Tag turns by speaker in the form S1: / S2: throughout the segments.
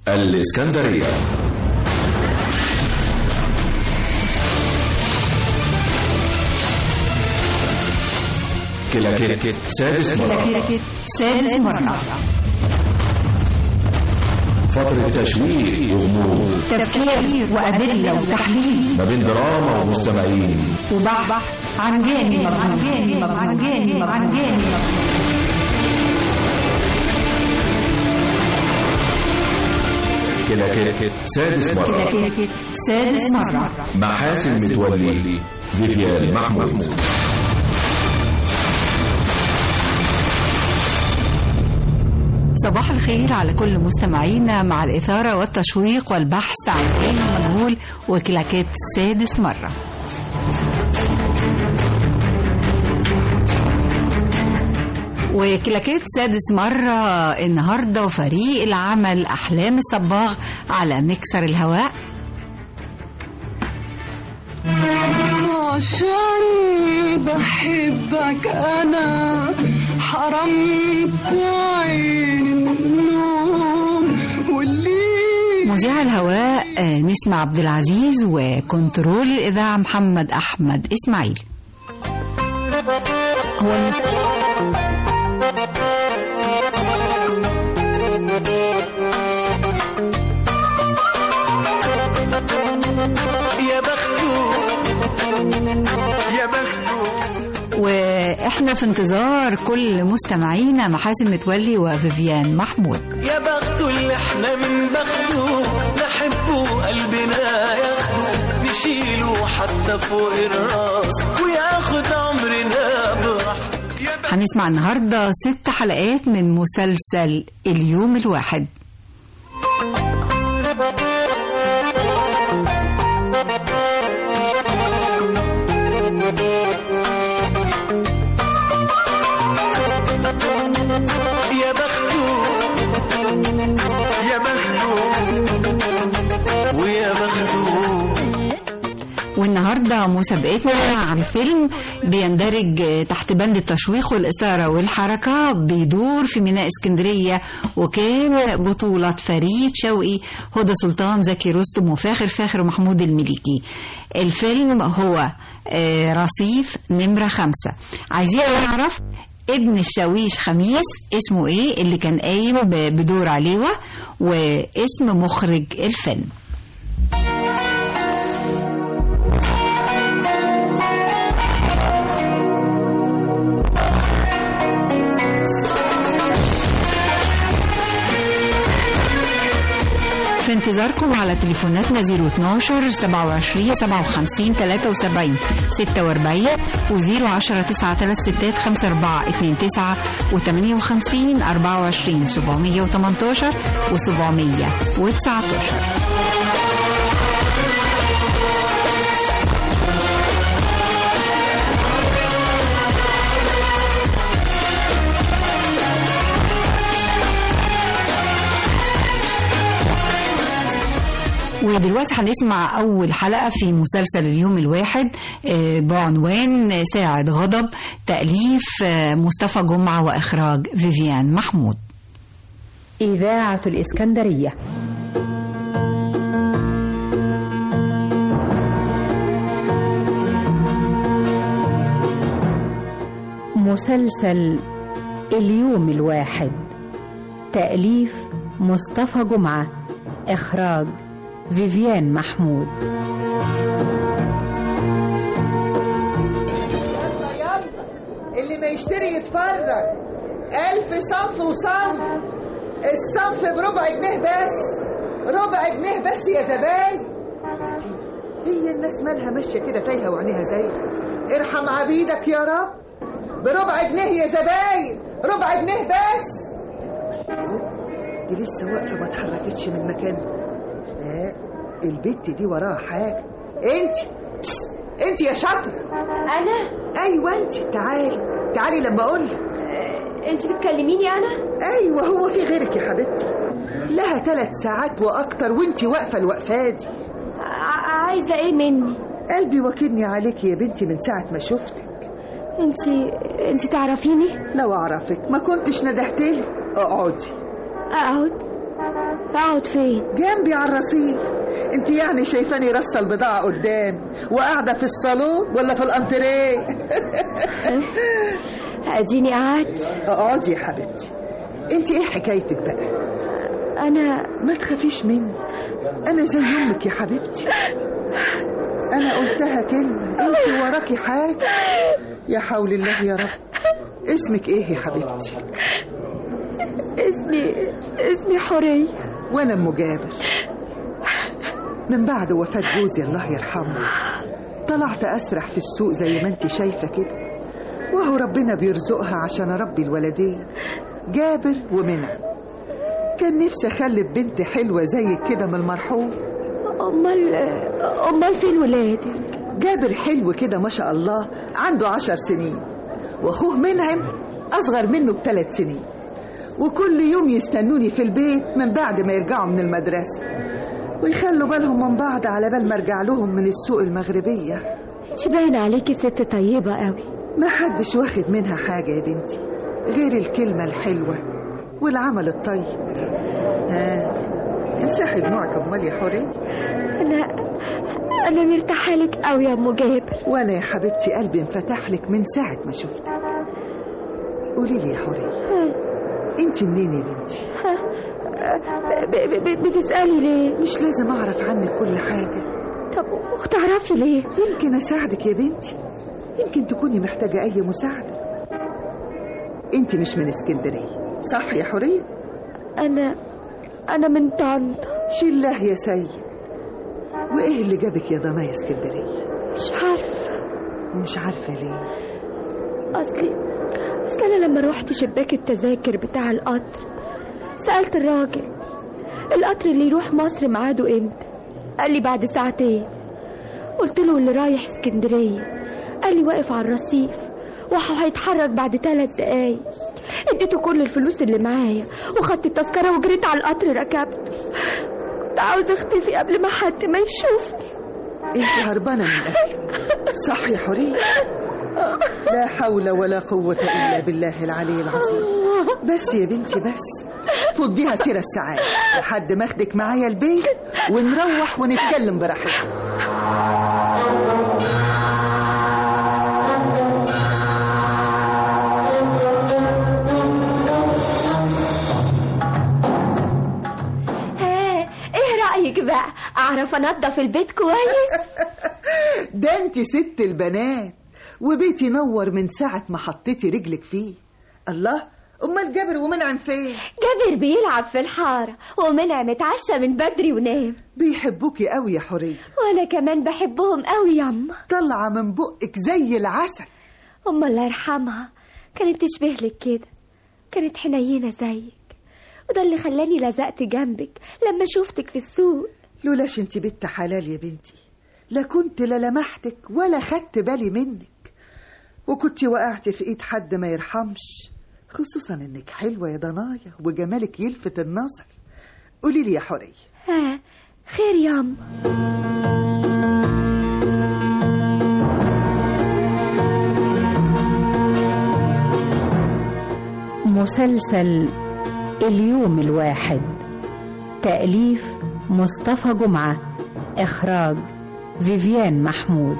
S1: الإسكندرية كلاكيت سادس مرة
S2: كلاكيت سادس مرة
S1: فترة تشويق وغموض
S2: تفكير وأدلة وتحليل
S1: ما بين دراما ومستمعين
S2: وبحث عن جاني مبهوم عن جاني مبهوم عن جاني مبهوم عن جاني مبهوم
S1: كلاكيت سادس مرة
S2: كلاكيت سادس مرة
S1: مع حاسم متولي فيفيان محمود
S2: صباح الخير على كل مستمعينا مع الإثارة والتشويق والبحث عن جاني مجهول وكلاكيت سادس مرة وكلاكيت سادس مرة النهاردة وفريق العمل أحلام الصباغ على مكسر الهواء
S3: عشان بحبك أنا حرمت عين النوم واللي
S2: مذيع الهواء آه، نسمة عبد العزيز وكنترول الإذاعة محمد أحمد إسماعيل هو المس...
S4: يا بخته يا بخته
S2: واحنا في انتظار كل مستمعينا محاسن متولي وفيفيان محمود
S4: يا بخته اللي احنا من بخته نحبه قلبنا ياخده نشيله حتى فوق الراس وياخد عمرنا براحته يا بخته
S2: هنسمع النهارده ست حلقات من مسلسل اليوم الواحد
S4: يا بخته يا بخته ويا بخته
S2: والنهارده مسابقتنا عن فيلم بيندرج تحت بند التشويق والإثارة والحركة بيدور في ميناء اسكندرية وكان بطولة فريد شوقي هدى سلطان زكي رستم وفاخر فاخر ومحمود المليكي الفيلم هو آه، رصيف نمرة خمسة عايزين نعرف ابن الشاويش خميس اسمه ايه اللي كان قايم ب- بدور عليوة واسم مخرج الفيلم في انتظاركم على تليفوناتنا 012 27 57 73 46 و010 936 54 29 و58 24 718 و719 ودلوقتي هنسمع أول حلقة في مسلسل اليوم الواحد آه، بعنوان ساعة غضب تأليف آه، مصطفى جمعة وإخراج فيفيان محمود
S5: إذاعة الإسكندرية مسلسل اليوم الواحد تأليف مصطفى جمعة إخراج فيفيان محمود
S6: يلا يلا اللي ما يشتري يتفرج ألف صنف وصنف الصنف بربع جنيه بس ربع جنيه بس يا زباين هي الناس مالها ماشية كده تايهة وعينيها زي ارحم عبيدك يا رب بربع جنيه يا زباين ربع جنيه بس دي لسه واقفة ما اتحركتش من مكانها لا البت دي وراها حاجة انت انت يا شاطرة
S7: أنا؟
S6: ايوه انت تعالي تعالي لما اقول لك
S7: أنت بتكلميني أنا؟
S6: ايوه هو في غيرك يا حبيبتي لها ثلاث ساعات واكتر وانت واقفه الوقفه دي
S7: ع- عايزة إيه مني؟
S6: قلبي واكلني عليك يا بنتي من ساعه ما شفتك
S7: أنت أنت تعرفيني؟
S6: لو اعرفك ما كنتش ندهتلي اقعدي
S7: أقعد اقعد فين
S6: جنبي على الرصيف انت يعني شايفاني رصه البضاعه قدام وقاعده في الصالون ولا في الانتريه
S7: اديني قعدت
S6: اقعدي يا حبيبتي انت ايه حكايتك بقى
S7: انا
S6: ما تخافيش مني انا زي امك يا حبيبتي انا قلتها كلمه انت وراكي حاجه يا حول الله يا رب اسمك ايه يا حبيبتي
S7: اسمي اسمي حورية
S6: وانا ام جابر من بعد وفاة جوزي الله يرحمه طلعت اسرح في السوق زي ما انت شايفة كده وهو ربنا بيرزقها عشان اربي الولدين جابر ومنعم كان نفسي اخلف بنت حلوة زي كده من المرحوم
S7: امال امال فين ولادي
S6: جابر حلو كده ما شاء الله عنده عشر سنين واخوه منعم اصغر منه بثلاث سنين وكل يوم يستنوني في البيت من بعد ما يرجعوا من المدرسة ويخلوا بالهم من بعض على بال ما ارجع لهم من السوق المغربية
S7: انت باين عليكي ست طيبة قوي
S6: ما حدش واخد منها حاجة يا بنتي غير الكلمة الحلوة والعمل الطيب ها امسحي دموعك امال يا حوري
S7: انا انا مرتاحة لك قوي يا ام جابر
S6: وانا يا حبيبتي قلبي انفتح لك من ساعة ما شفتك قولي لي يا حوري انت منين يا بنتي
S7: ب- ب- ب- بتسألي ليه
S6: مش لازم اعرف عنك كل حاجة
S7: طب وتعرفي ليه
S6: يمكن اساعدك يا بنتي يمكن تكوني محتاجة اي مساعدة انت مش من اسكندرية صح يا حورية
S7: انا انا من طنطا
S6: شله يا سيد وايه اللي جابك يا ضنايا اسكندرية
S7: مش عارفة
S6: ومش عارفة ليه
S7: اصلي اصل انا لما روحت شباك التذاكر بتاع القطر سألت الراجل القطر اللي يروح مصر ميعاده امتى قال لي بعد ساعتين قلت له اللي رايح اسكندرية قال لي واقف على الرصيف وهيتحرك بعد ثلاث دقايق اديته كل الفلوس اللي معايا وخدت التذكرة وجريت على القطر ركبت كنت عاوزة اختفي قبل ما حد ما يشوفني
S6: انت هربانة من اهلك صح يا حورية لا حول ولا قوة إلا بالله العلي العظيم بس يا بنتي بس فضيها سيرة السعادة لحد ما اخدك معايا البيت ونروح ونتكلم براحتنا
S7: ها ايه رأيك بقى اعرف انضف البيت كويس
S6: ده انت ست البنات وبيتي نور من ساعة ما حطيتي رجلك فيه الله امال جابر ومنعم فين
S7: جابر بيلعب في الحارة ومنعم اتعشى من بدري ونام
S6: بيحبوكي قوي يا حورية
S7: وانا كمان بحبهم قوي ياما
S6: طالعة من بقك زي العسل
S7: أما الله يرحمها كانت تشبه لك كده كانت حنينة زيك وده اللي خلاني لزقت جنبك لما شفتك في السوق
S6: لولاش انت بنت حلال يا بنتي لا كنت لا لمحتك ولا خدت بالي منك وكنت وقعت في ايد حد ما يرحمش خصوصا انك حلوة يا ضنايا وجمالك يلفت النظر قولي لي يا حورية
S7: ها خير ياما
S5: مسلسل اليوم الواحد تأليف مصطفى جمعة إخراج فيفيان محمود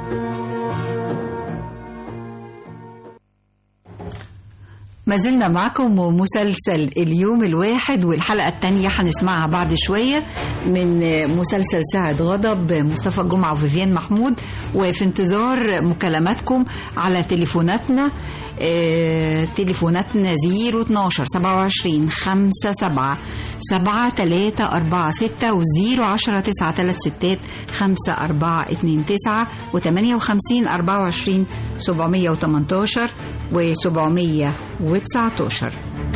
S2: ما زلنا معكم ومسلسل اليوم الواحد والحلقة التانية هنسمعها بعد شوية من مسلسل ساعة غضب مصطفى جمعة وفيفيان محمود وفي انتظار مكالماتكم على تليفوناتنا آه، تليفوناتنا 012 27 5 7 7 3 4 6 و 010 9 3 6 5 4 2 9 و 58 24 718 و 719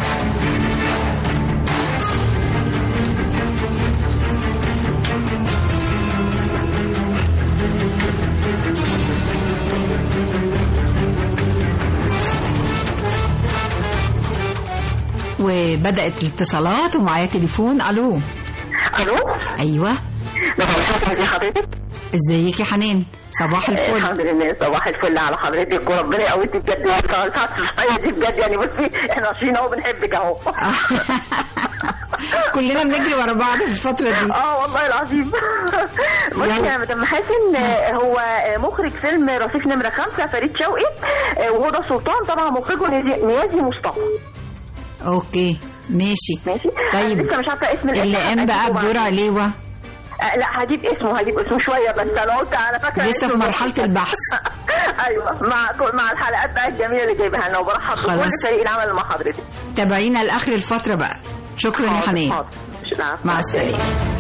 S2: وبدأت الاتصالات ومعايا تليفون الو
S8: الو
S2: ايوه
S8: مساء الخير حضرتك
S2: ازيك يا حنان صباح الفل
S8: الحمد لله صباح الفل على حضرتك وربنا يقويك بجد ساعة الصحية دي بجد يعني بصي احنا عايشين اهو بنحبك اهو
S2: كلنا بنجري ورا بعض في الفتره دي
S8: اه والله العظيم بصي يا مدام محاسن آه، هو آه، مخرج فيلم رصيف نمرة خمسة فريد شوقي آه، وهدى سلطان طبعا مخرجه نيازي- نيازي مصطفى
S2: اوكي ماشي
S8: ماشي
S2: طيب.
S8: أنا لسه مش عارفه اسم
S2: اللي
S8: الاسم،
S2: قام بقى
S8: هجيبه
S2: بدور
S8: بعدين.
S2: عليوه
S8: آه، لا هجيب اسمه هجيب اسمه شويه بس انا قلت انا فاكره
S2: لسه
S8: اسمه
S2: في مرحله البحث
S8: ايوه مع كل- مع الحلقات بقى الجميله اللي جايبها لنا وبرحب بكل
S2: خلاص.
S8: فريق العمل اللي مع حضرتك
S2: تابعينا لاخر الفتره بقى شكرا يا
S8: حاضر،
S2: حنان
S8: حاضر. مش- العفو.
S2: مع السلامه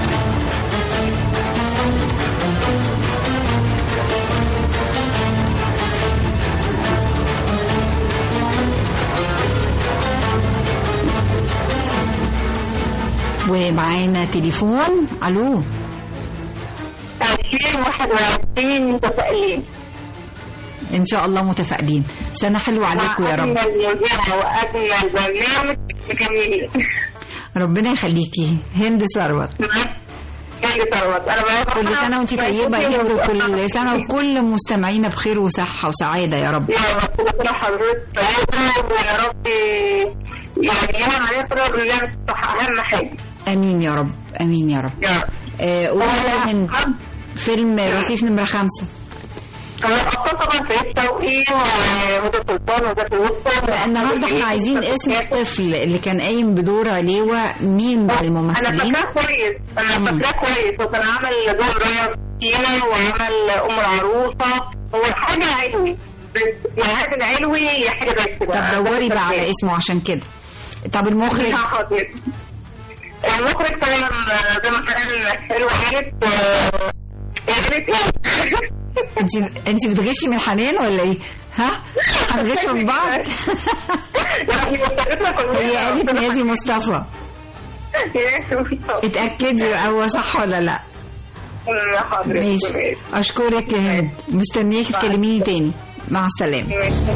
S2: ومعانا تليفون الو
S8: 2021 متفائلين
S2: ان شاء الله متفائلين سنه حلوه عليكم يا رب
S8: اجمل مذيعه واجمل برنامج مكملين
S2: ربنا يخليكي هند ثروت
S8: كل ثروت انا بقى
S2: كل سنه وانت طيبه يا هند وكل سنه وكل مستمعينا بخير وصحه وسعاده يا رب
S8: يا رب كل سنه وحضرتك طيبه ويا رب يعني ينعم علينا كل برنامج صح اهم حاجه
S2: امين يا رب امين يا رب
S8: يا رب
S2: آه، قولي يا هند فيلم رصيف نمرة خمسة
S8: الأبطال طبعا سيد شوقي وهدى سلطان وده في الوسطى
S2: لا النهارده احنا عايزين اسم الطفل اللي كان قايم بدور عليوة مين من
S8: انا
S2: الممثلين
S8: فاكراه كويس انا
S2: مم.
S8: فاكراه كويس وكان عمل دور ريا سكينة وعمل ام العروسه هو حاجه علوي بس يعني هذا العلوي هي حاجه زي كده
S2: طب دوري بقى على اسمه عشان كده طب المخرج
S8: مش حاضر المخرج طبعا زي ما كان حلو قالت آه، قالت ايه
S2: انت انت بتغشي من حنان ولا ايه؟ ها؟ هنغش من بعض؟
S8: لا هي وصلتنا كلنا
S2: هي قالت نيازي مصطفى اتأكدي بقى هو صح ولا لا؟
S8: حاضر
S2: ماشي اشكرك يا هند مستنياك تكلميني تاني مع السلامة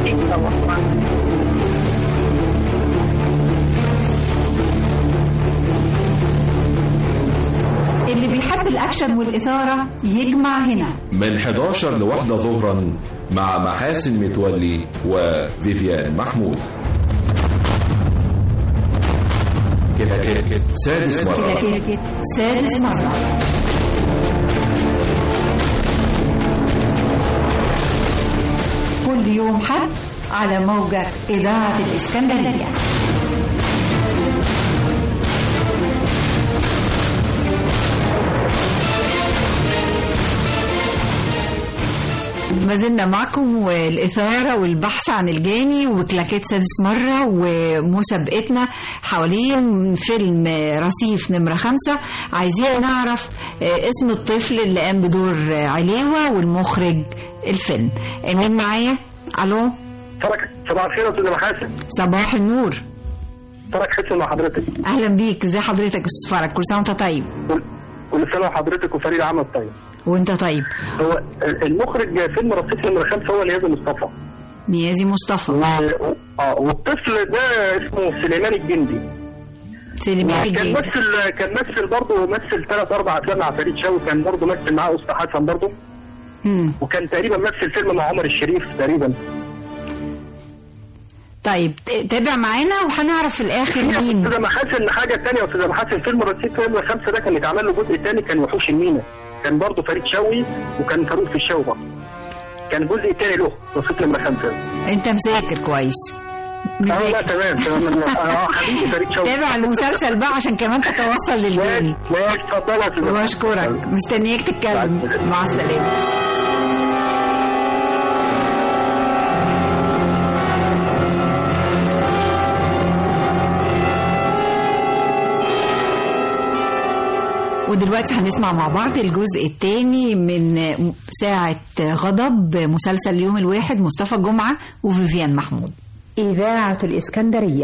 S2: اللي بيحب الأكشن والإثارة يجمع هنا
S1: من 11 لواحدة ظهرا مع محاسن متولي وفيفيان محمود كلاكيت سادس مرة
S2: كلاكيت سادس مرة كل يوم حد على موجة إذاعة الإسكندرية ما زلنا معكم والإثارة والبحث عن الجاني وكلاكيت سادس مرة ومسابقتنا حوالين فيلم رصيف نمرة خمسة عايزين نعرف آه، اسم الطفل اللي قام بدور آه، عليوة والمخرج الفيلم مين معايا؟ ألو
S9: فرج صباح الخير يا استاذ محاسن
S2: صباح النور
S9: فرج حسن مع حضرتك
S2: أهلا بيك ازي حضرتك يا أستاذ فرج كل سنة وأنت طيب
S9: كل سنه وحضرتك وفريق العمل طيب
S2: وأنت طيب
S9: هو المخرج فيلم رصيف نمرة خمسة هو نيازي مصطفى
S2: نيازي مصطفى
S9: و... اه والطفل ده اسمه سليمان الجندي
S2: سليمان
S9: كان
S2: الجندي
S9: مثل كان مثل برضه مثل ثلاث اربع افلام مع فريد شوقي كان برضه مثل معاه اسطى حسن برضه
S2: مم.
S9: وكان تقريبا مثل فيلم مع عمر الشريف تقريبا
S2: طيب ت- تابع معانا وهنعرف في الآخر مين
S9: استاذ محاسن حاجه ثانيه يا استاذ محاسن فيلم رصيف نمرة خمسة ده كان اتعمل له جزء ثاني كان وحوش المينا كان برضه فريد شوقي وكان فاروق في الشوي برضه كان جزء ثاني له رصيف نمرة خمسة
S2: أنت مذاكر كويس
S9: اه لا
S2: مذاكر
S9: تمام تمام اه حبيبي فريد شوقي
S2: تابع المسلسل بقى عشان كمان تتوصل للجاني
S9: ماشي اتفضل يا استاذ
S2: واشكرك مستنياك تتكلم مع السلامه ودلوقتي هنسمع مع بعض الجزء الثاني من ساعة غضب مسلسل اليوم الواحد مصطفى جمعة وفيفيان محمود
S5: إذاعة الإسكندرية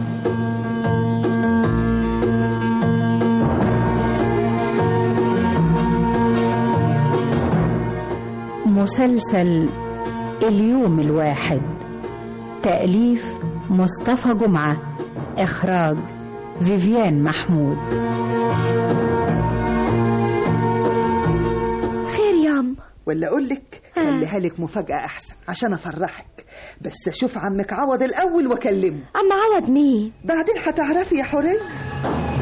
S5: مسلسل اليوم الواحد تأليف مصطفى جمعة إخراج فيفيان محمود
S7: خير ياما
S6: ولا اقول لك خليها لك مفاجأة احسن عشان افرحك بس اشوف عمك عوض الاول واكلمه
S7: عم عوض مين
S6: بعدين هتعرفي يا حورية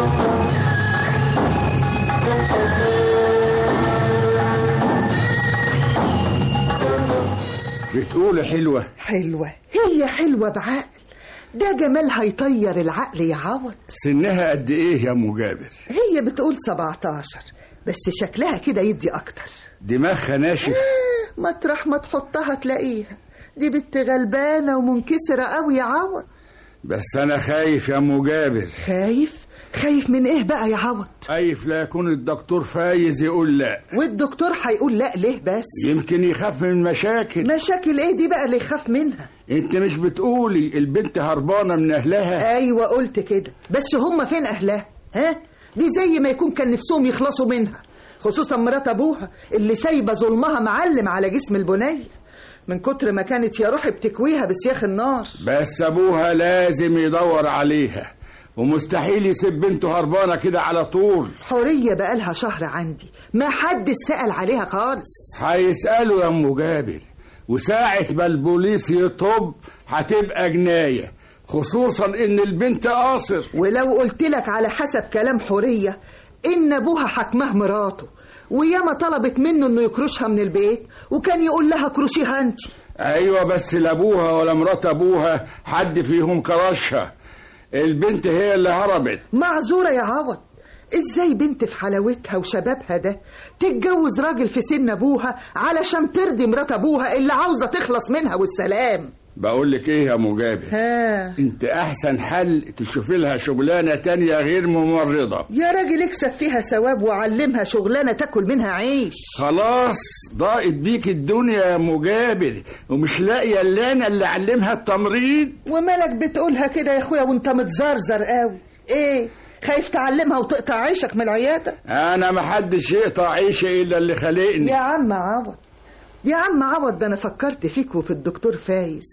S10: بتقول حلوة
S6: حلوة هي حلوة بعقل ده جمالها يطير العقل يا عوض
S10: سنها قد ايه يا ام جابر
S6: هي بتقول 17 بس شكلها كده يدي اكتر
S10: دماغها ناشف
S6: مطرح ما تحطها تلاقيها دي بنت غلبانة ومنكسرة قوي يا عوض
S10: بس انا خايف يا ام جابر
S6: خايف خايف من ايه بقى يا عوض
S10: خايف لا يكون الدكتور فايز يقول لا
S6: والدكتور هيقول لا ليه بس
S10: يمكن يخاف من مشاكل
S6: مشاكل ايه دي بقى اللي يخاف منها
S10: انت مش بتقولي البنت هربانة من اهلها
S6: ايوه قلت كده بس هم فين اهلها ها دي زي ما يكون كان نفسهم يخلصوا منها خصوصا مرات ابوها اللي سايبه ظلمها معلم على جسم البنيه من كتر ما كانت يا روحي بتكويها بسياخ النار
S10: بس ابوها لازم يدور عليها ومستحيل يسيب بنته هربانة كده على طول
S6: حورية بقالها شهر عندي ما حد سأل عليها خالص
S10: هيسألوا يا ام جابر وساعة ما البوليس يطب هتبقى جناية خصوصا ان البنت قاصر
S6: ولو قلت لك على حسب كلام حورية ان ابوها حكمه مراته وياما طلبت منه انه يكرشها من البيت وكان يقول لها كرشيها انت
S10: ايوه بس لا ابوها ولا مرات ابوها حد فيهم كرشها البنت هي اللي هربت
S6: معذورة يا عوض ازاي بنت في حلاوتها وشبابها ده تتجوز راجل في سن ابوها علشان ترضي مرات ابوها اللي عاوزة تخلص منها والسلام
S10: بقول لك ايه يا مجابر
S6: ها
S10: انت احسن حل تشوفي لها شغلانه تانية غير ممرضه
S6: يا راجل اكسب فيها ثواب وعلمها شغلانة تاكل منها عيش
S10: خلاص ضاقت بيك الدنيا يا مجابر ومش لاقيه الا انا اللي علمها التمريض
S6: ومالك بتقولها كده يا اخويا وانت متزرزر قوي ايه خايف تعلمها وتقطع عيشك من العيادة
S10: انا محدش يقطع عيشي الا اللي خلقني
S6: يا عم عوض يا عم عوض ده انا فكرت فيك وفي الدكتور فايز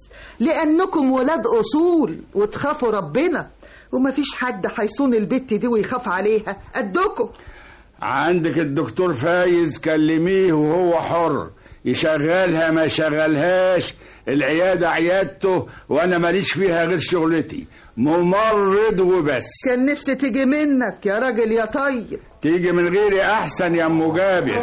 S6: لانكم ولاد اصول وتخافوا ربنا ومفيش حد هيصون البت دي ويخاف عليها قدكم
S10: عندك الدكتور فايز كلميه وهو حر يشغلها ما يشغلهاش العيادة عيادته وأنا ماليش فيها غير شغلتي ممرض وبس
S6: كان نفسي تيجي منك يا راجل يا طيب
S10: تيجي من غيري أحسن يا أم جابر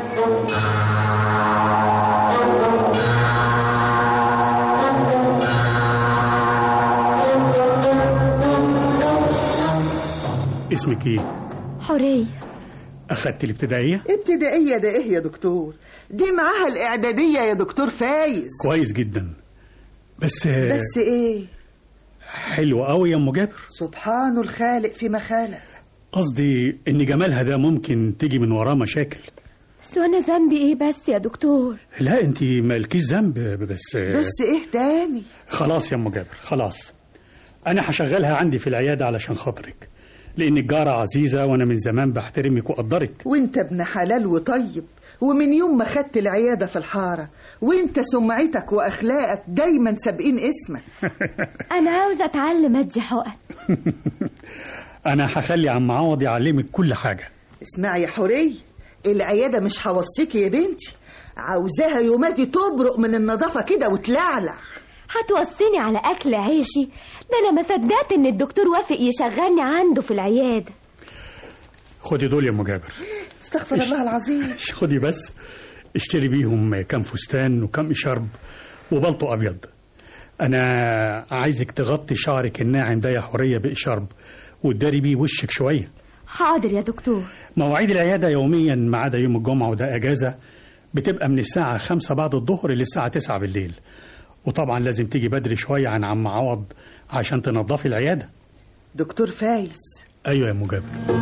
S11: اسمك ايه؟
S7: حورية
S11: أخدت الابتدائية؟
S6: ابتدائية ده ايه يا دكتور دي معاها الاعدادية يا دكتور فايز
S11: كويس جدا بس
S6: بس ايه
S11: حلو قوي يا ام جابر
S6: سبحان الخالق فيما خلق
S11: قصدي ان جمالها ده ممكن تيجي من وراه مشاكل
S7: بس وانا ذنبي ايه بس يا دكتور
S11: لا انت مالكيش ذنب بس
S6: بس ايه تاني
S11: خلاص يا ام جابر خلاص انا هشغلها عندي في العياده علشان خاطرك لانك جاره عزيزه وانا من زمان بحترمك واقدرك
S6: وانت ابن حلال وطيب ومن يوم ما خدت العيادة في الحارة وانت سمعتك واخلاقك دايما سابقين اسمك
S7: انا عاوزة اتعلم ادي حقن
S11: انا هخلي عم عوض يعلمك كل حاجه
S6: اسمعي يا حورية العيادة مش هوصيكي يا بنتي عاوزاها يوماتي تبرق من النظافة كده وتلعلع
S7: هتوصيني على اكل عيشي ده انا ما صدقت ان الدكتور وافق يشغلني عنده في العيادة
S11: خدي دول يا ام جابر
S6: استغفر الله العظيم
S11: خدي بس اشتري بيهم كام فستان وكام شرب وبلطو ابيض انا عايزك تغطي شعرك الناعم ده يا حوريه باشارب وتداري بيه وشك شويه
S7: حاضر يا دكتور
S11: مواعيد العياده يوميا ما عدا يوم الجمعه وده اجازه بتبقى من الساعه خمسة بعد الظهر للساعه تسعة بالليل وطبعا لازم تيجي بدري شويه عن عم عوض عشان تنظفي العياده
S6: دكتور فايز
S11: ايوه يا مجابر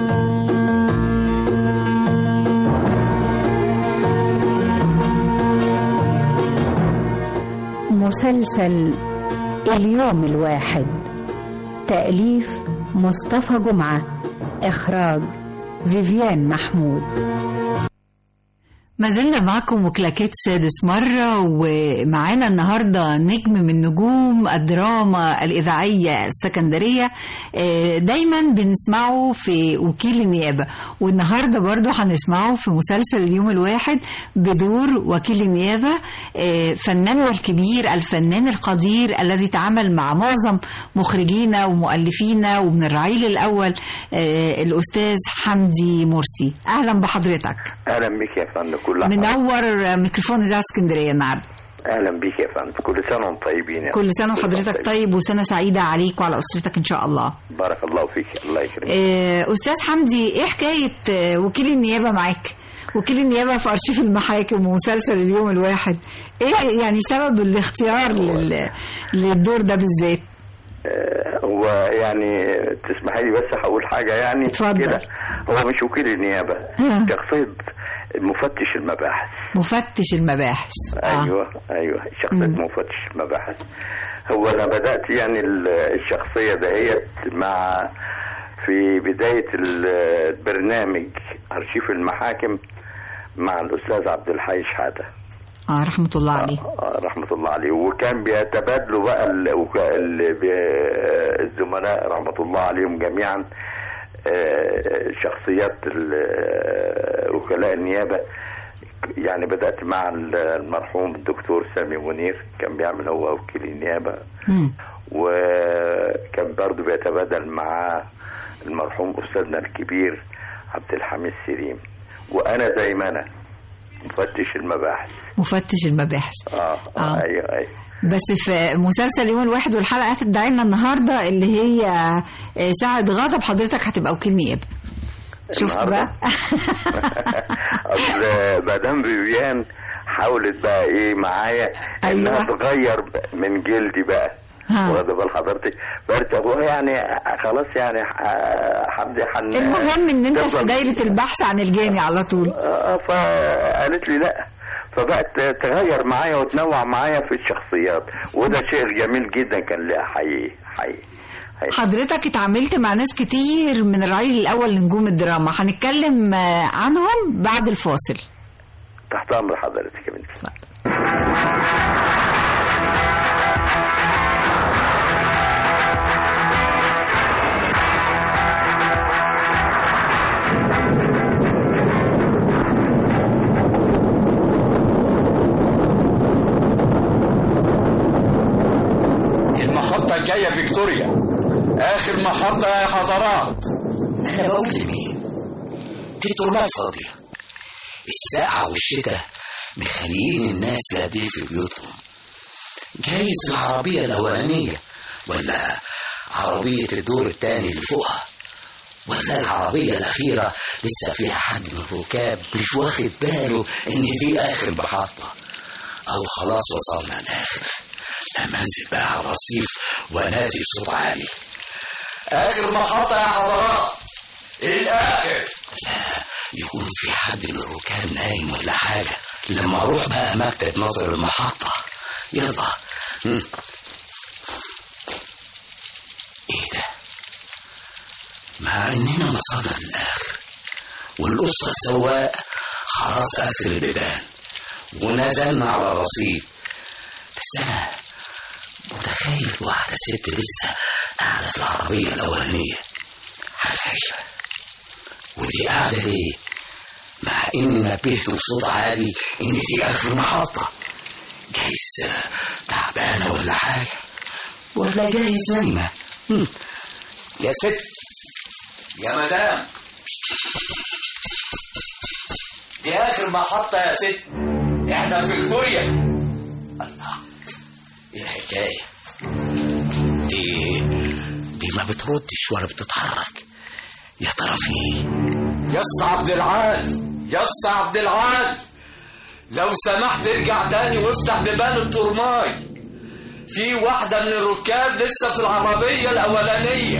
S5: مسلسل اليوم الواحد تأليف مصطفى جمعة إخراج فيفيان محمود
S2: ما زلنا معكم وكلاكيت سادس مرة ومعانا النهاردة نجم من نجوم الدراما الإذاعية السكندرية آه، دايما بنسمعه في وكيل النيابة والنهاردة برضو هنسمعه في مسلسل اليوم الواحد بدور وكيل النيابة آه، فناننا الكبير الفنان القدير الذي تعامل مع معظم مخرجينا ومؤلفينا ومن الرعيل الأول آه، الأستاذ حمدي مرسي أهلا بحضرتك
S12: اهلا بيك يا فندم كل عام
S2: منور ميكروفون اذاعه اسكندريه النهارده
S12: اهلا بيك يا فندم كل سنه وانتم طيبين يا
S2: كل
S12: فندم.
S2: سنه وحضرتك طيب وسنه سعيده عليك وعلى اسرتك ان شاء الله
S12: بارك الله فيك الله يكرمك
S2: آه، استاذ حمدي ايه حكايه آه، وكيل النيابه معاك وكيل النيابه في ارشيف المحاكم ومسلسل اليوم الواحد ايه يعني سبب الاختيار لل... للدور ده بالذات
S12: آه، هو يعني تسمحي لي بس هقول حاجه يعني
S2: اتفضل.
S12: كده هو مش وكيل النيابه
S2: ها.
S12: شخصيه مفتش المباحث
S2: مفتش المباحث
S12: ايوه ايوه شخصيه مفتش المباحث هو انا بدات يعني ال- الشخصيه دهيت مع في بدايه ال- البرنامج ارشيف المحاكم مع الاستاذ عبد الحي شحاته
S2: اه رحمه الله عليه
S12: آه، رحمة الله عليه وكان بيتبادلوا بقى ال- وك- ال- ب- الزملاء رحمة الله عليهم جميعا آه، شخصيات ال- آه، وكلاء النيابة يعني بدأت مع ال- المرحوم الدكتور سامي منير كان بيعمل هو وكيل النيابة وكان برضه بيتبادل مع المرحوم أستاذنا الكبير عبد الحميد سليم وأنا زي ما أنا مفتش المباحث
S2: مفتش المباحث
S12: اه,
S2: آه.
S12: آه. ايوه ايوه
S2: بس في مسلسل يوم الواحد والحلقه هتدعي لنا النهارده اللي هي آه، ساعه غضب حضرتك هتبقى وكيل نيابه شفت
S12: النهاردة؟
S2: بقى
S12: اصل مدام فيفيان حاولت بقى ايه معايا انها
S2: أيوة.
S12: تغير من جلدي بقى
S2: ها.
S12: واخد بال حضرتك بس هو يعني خلاص يعني ح- حد حن
S2: المهم ان انت في
S12: تفضل-
S2: دايره البحث عن الجاني على طول
S12: آه، فقالت لي لا فبقت تغير معايا وتنوع معايا في الشخصيات وده شيء جميل جدا كان لها حقيقي حقيقي حقيقي.
S2: حضرتك اتعاملت مع ناس كتير من الرعيل الاول لنجوم الدراما هنتكلم آه، عنهم بعد الفاصل
S12: تحت امر حضرتك يا بنتي
S13: المحطة الجاية فيكتوريا آخر محطة يا حضرات
S14: أنا بقول لمين؟ دي ترمات فاضية الساعة والشتاء مخليين الناس قاعدين في بيوتهم جايز العربية الأولانية ولا عربية الدور التاني اللي فوقها ولا العربية الأخيرة لسه فيها حد من الركاب مش واخد باله إن دي آخر محطة أو خلاص وصلنا الآخر لما أنزل بقى على الرصيف وأنادي بصوت عالي
S13: آخر محطة يا حضرات الآخر
S14: لا يكون في حد من الركاب نايم ولا حاجة لما أروح بقى مكتب نظر المحطة يلا هم. إيه ده مع إننا وصلنا للآخر والقصة السواق خلاص قفل البيبان ونزلنا على الرصيف بس أنا متخيل واحدة ست لسه قاعدة في العربية الأولانية حاجة غريبة ودي قاعدة ليه؟ مع إني نبهت بصوت عالي إن دي آخر محطة جايز آه، تعبانة ولا حاجة ولا جايز نايمة هم. يا ست
S13: يا مدام دي آخر محطة يا ست إحنا في فيكتوريا
S14: إيه الحكاية دي دي ما بتردش ولا بتتحرك يا ترى في ايه
S13: يا اسطى عبد العال يا اسطى عبد العال لو سمحت ارجع تاني وافتح بيبان الترماي في واحدة من الركاب لسه في العربية الأولانية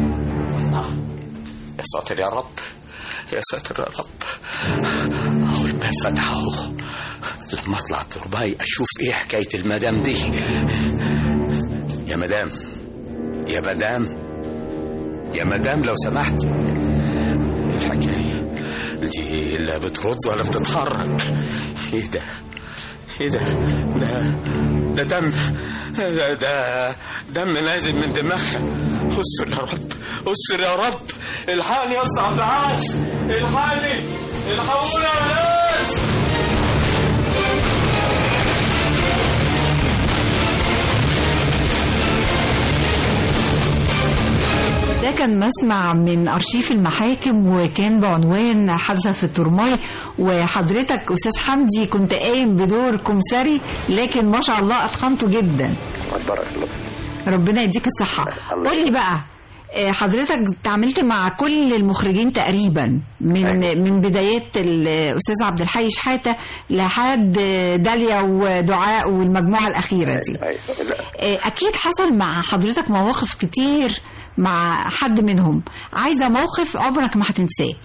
S14: يا ساتر يا رب يا ساتر يا رب اهو الباب فتح اهو لما اطلع الترباي اشوف ايه حكايه المدام دي يا مدام يا مدام يا مدام لو سمحت إيه الحكايه دي لا بترد ولا بتتحرك ايه ده ايه ده ده ده دم ده ده دم نازل من دماغها استر يا رب استر يا رب الحقني يا اسطى عبد العاش الحقني الحقونا يا ناس
S2: ده كان مسمع من أرشيف المحاكم وكان بعنوان حادثة في الترماي وحضرتك أستاذ حمدي كنت قايم بدور كمساري لكن ما شاء الله أتقنته جدا
S12: بارك الله
S2: ربنا يديك الصحة قول لي بقى آه، حضرتك تعاملت مع كل المخرجين تقريبا من من بدايات الاستاذ عبد الحي شحاته لحد داليا ودعاء والمجموعه الاخيره دي آه، اكيد حصل مع حضرتك مواقف كتير مع حد منهم عايزه موقف عمرك ما هتنساه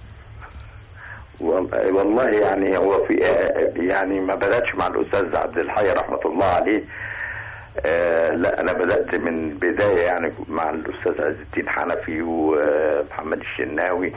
S12: وال- والله يعني هو في يعني ما بداتش مع الاستاذ عبد الحي رحمه الله عليه آه لا انا بدات من بدايه يعني مع الاستاذ عز الدين حنفي ومحمد الشناوي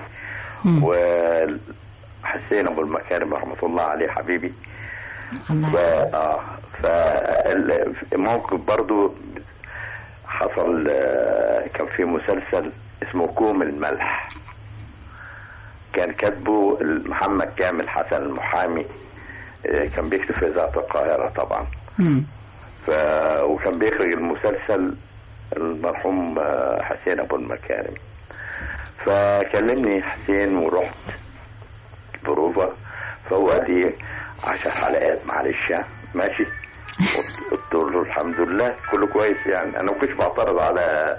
S12: وحسين ابو المكارم رحمه الله عليه حبيبي ف اه فالموقف برضو حصل آه، كان في مسلسل اسمه كوم الملح كان كاتبه محمد كامل حسن المحامي آه، كان بيكتب في اذاعه القاهره طبعا ف... وكان بيخرج المسلسل المرحوم آه، حسين ابو المكارم فكلمني حسين ورحت بروفا فهو قال لي عشر حلقات معلش ها، ماشي قلت- قلت له الحمد لله كله كويس يعني انا ما كنتش بعترض على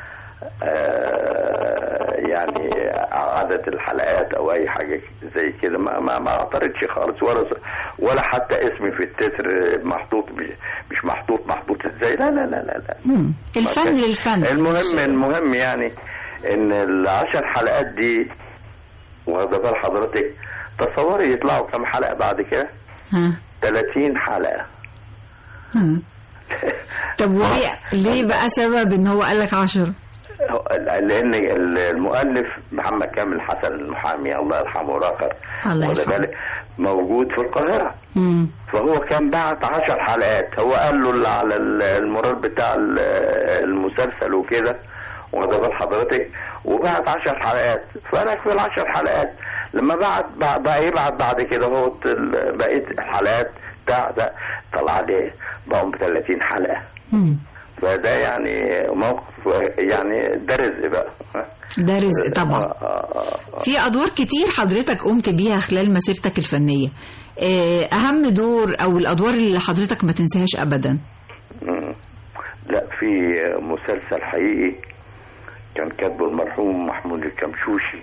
S12: آه، يعني عدد الحلقات او اي حاجه زي كده ما ما, ما اعترضش خالص ولا ولا حتى اسمي في التتر محطوط مش- مش محطوط محطوط ازاي لا لا لا لا, لا.
S2: مم. الفن للفن
S12: المهم المهم يعني ان العشر حلقات دي واخده بال حضرتك تصوري يطلعوا كم حلقه بعد كده
S2: ها
S12: 30 حلقه
S2: ها. طب وليه ليه بقى سبب ان هو قال لك 10
S12: لان المؤلف محمد كامل حسن المحامي الله يرحمه راخر
S2: الله
S12: واخد
S2: يرحمه.
S12: بالك موجود في القاهره
S2: مم.
S12: فهو كان بعت عشر حلقات هو قال له اللي على ال- المراد بتاع ال- المسلسل وكده واخد بال حضرتك وبعت عشر حلقات فانا في العشر حلقات لما بعت بقى, بقى يبعت بعد كده هو ال- بقيه الحلقات بتاع ده طلع لي بقوا 30 حلقه
S2: مم.
S12: فده يعني موقف يعني ده رزق بقى
S2: ده رزق طبعا في ادوار كتير حضرتك قمت بيها خلال مسيرتك الفنيه آه، اهم دور او الادوار اللي حضرتك ما تنساهاش ابدا
S12: مم. لا في مسلسل حقيقي كان كاتبه المرحوم محمود الكمشوشي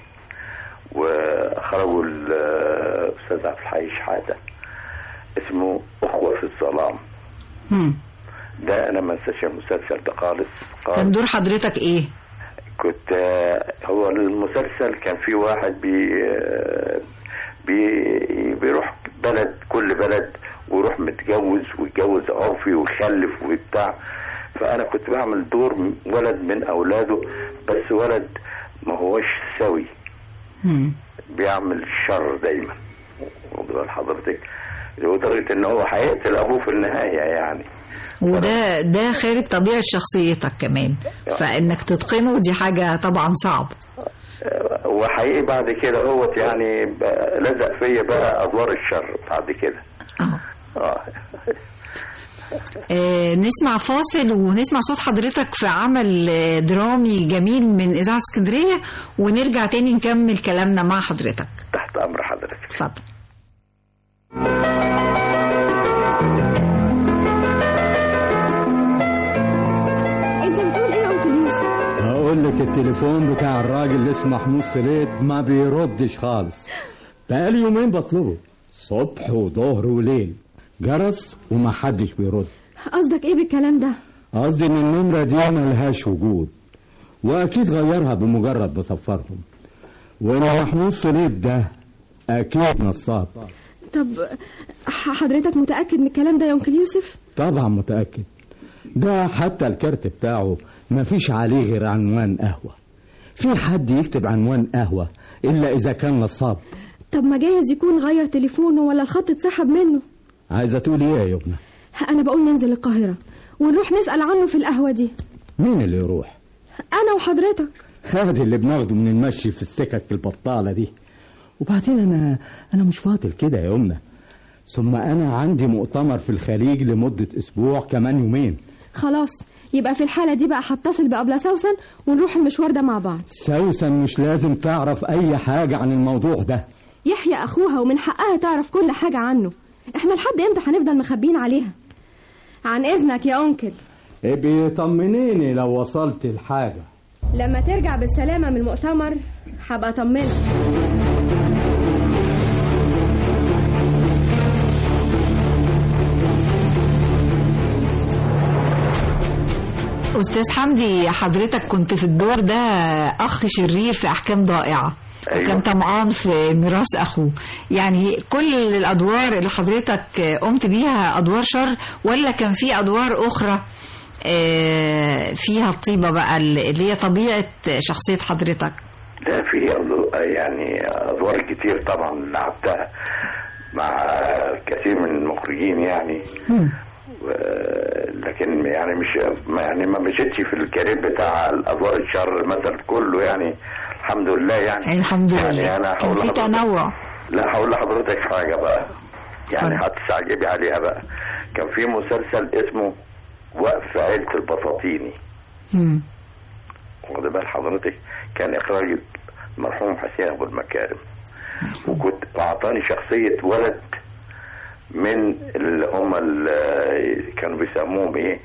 S12: واخرجه الاستاذ عبد الحي شحاته اسمه اخوه في الظلام
S2: مم.
S12: ده انا ما انساش المسلسل ده خالص
S2: كان
S12: خالص
S2: دور حضرتك ايه
S12: كنت آه، هو المسلسل كان في واحد بي آه، بي بيروح بلد كل بلد ويروح متجوز ويتجوز عرفي ويخلف وبتاع فانا كنت بعمل دور ولد من اولاده بس ولد ما هوش سوي
S2: مم.
S12: بيعمل شر دايما واخد بال حضرتك لدرجه ان هو هيقتل ابوه في النهايه يعني
S2: وده ده خارج طبيعه شخصيتك كمان فانك تتقنه دي حاجه طبعا صعب
S12: وحقيقي بعد كده هو يعني بقى لزق فيا بقى ادوار الشر بعد كده اه
S2: آه، نسمع فاصل ونسمع صوت حضرتك في عمل آه، درامي جميل من إذاعة اسكندرية ونرجع تاني نكمل كلامنا مع حضرتك
S12: تحت امر حضرتك
S2: اتفضل
S7: انت بتقول ايه يا انكل يوسف
S15: هقول لك التليفون بتاع الراجل اللي اسمه محمود سليد ما بيردش خالص بقالي يومين بطلبه صبح وظهر وليل جرس وما حدش بيرد
S7: قصدك ايه بالكلام ده
S15: قصدي ان النمرة دي ملهاش وجود واكيد غيرها بمجرد بصفرهم وان محمود سليب ده اكيد نصاب
S7: طب ح- حضرتك متأكد من الكلام ده يا انكل يوسف
S15: طبعا متأكد ده حتى الكارت بتاعه مفيش عليه غير عنوان قهوة في حد يكتب عنوان قهوة إلا إذا كان نصاب
S16: طب ما جايز يكون غير تليفونه ولا الخط اتسحب منه
S15: عايزة تقول ايه يا يبنى
S16: انا بقول ننزل القاهرة ونروح نسأل عنه في القهوة دي
S15: مين اللي يروح
S16: انا وحضرتك
S15: هذه اللي بناخده من المشي في السكك البطالة دي وبعدين انا انا مش فاضل كده يا يمنى ثم انا عندي مؤتمر في الخليج لمدة اسبوع كمان يومين
S16: خلاص يبقى في الحالة دي بقى هتصل بأبلة سوسن ونروح المشوار ده مع بعض
S15: سوسن مش لازم تعرف اي حاجة عن الموضوع ده
S16: يحيى أخوها ومن حقها تعرف كل حاجة عنه احنا لحد امتى هنفضل مخبيين عليها عن إذنك يا أنكل
S15: ابقي طمنيني لو وصلت الحاجة
S16: لما ترجع بالسلامة من المؤتمر هبقى أطمنك
S2: أستاذ حمدي حضرتك كنت في الدور ده أخ شرير في أحكام ضائعة
S12: أيوة.
S2: وكان طمعان في ميراث أخوه يعني كل الأدوار اللي حضرتك قمت بيها أدوار شر ولا كان في أدوار أخرى آه، فيها الطيبة بقى اللي هي طبيعة شخصية حضرتك
S12: لا في أدو- يعني ادوار كتير طبعا لعبتها مع كثير من المخرجين يعني و- لكن يعني مش ما- يعني ما مشيتش في الكارير بتاع الادوار الشر مثلا كله يعني الحمد لله يعني
S2: الحمد لله
S12: يعني انا
S2: كان
S12: هقول
S2: في
S12: لحضرتك-
S2: تنوع
S12: لا هقول لحضرتك حاجه بقى يعني هتستعجبي عليها بقى كان في مسلسل اسمه وقف عيلة البساطيني
S2: مم.
S12: واخد بال حضرتك كان اخراج المرحوم حسين ابو المكارم وكنت اعطاني شخصيه ولد من اللي هم اللي كانوا بيسموهم ايه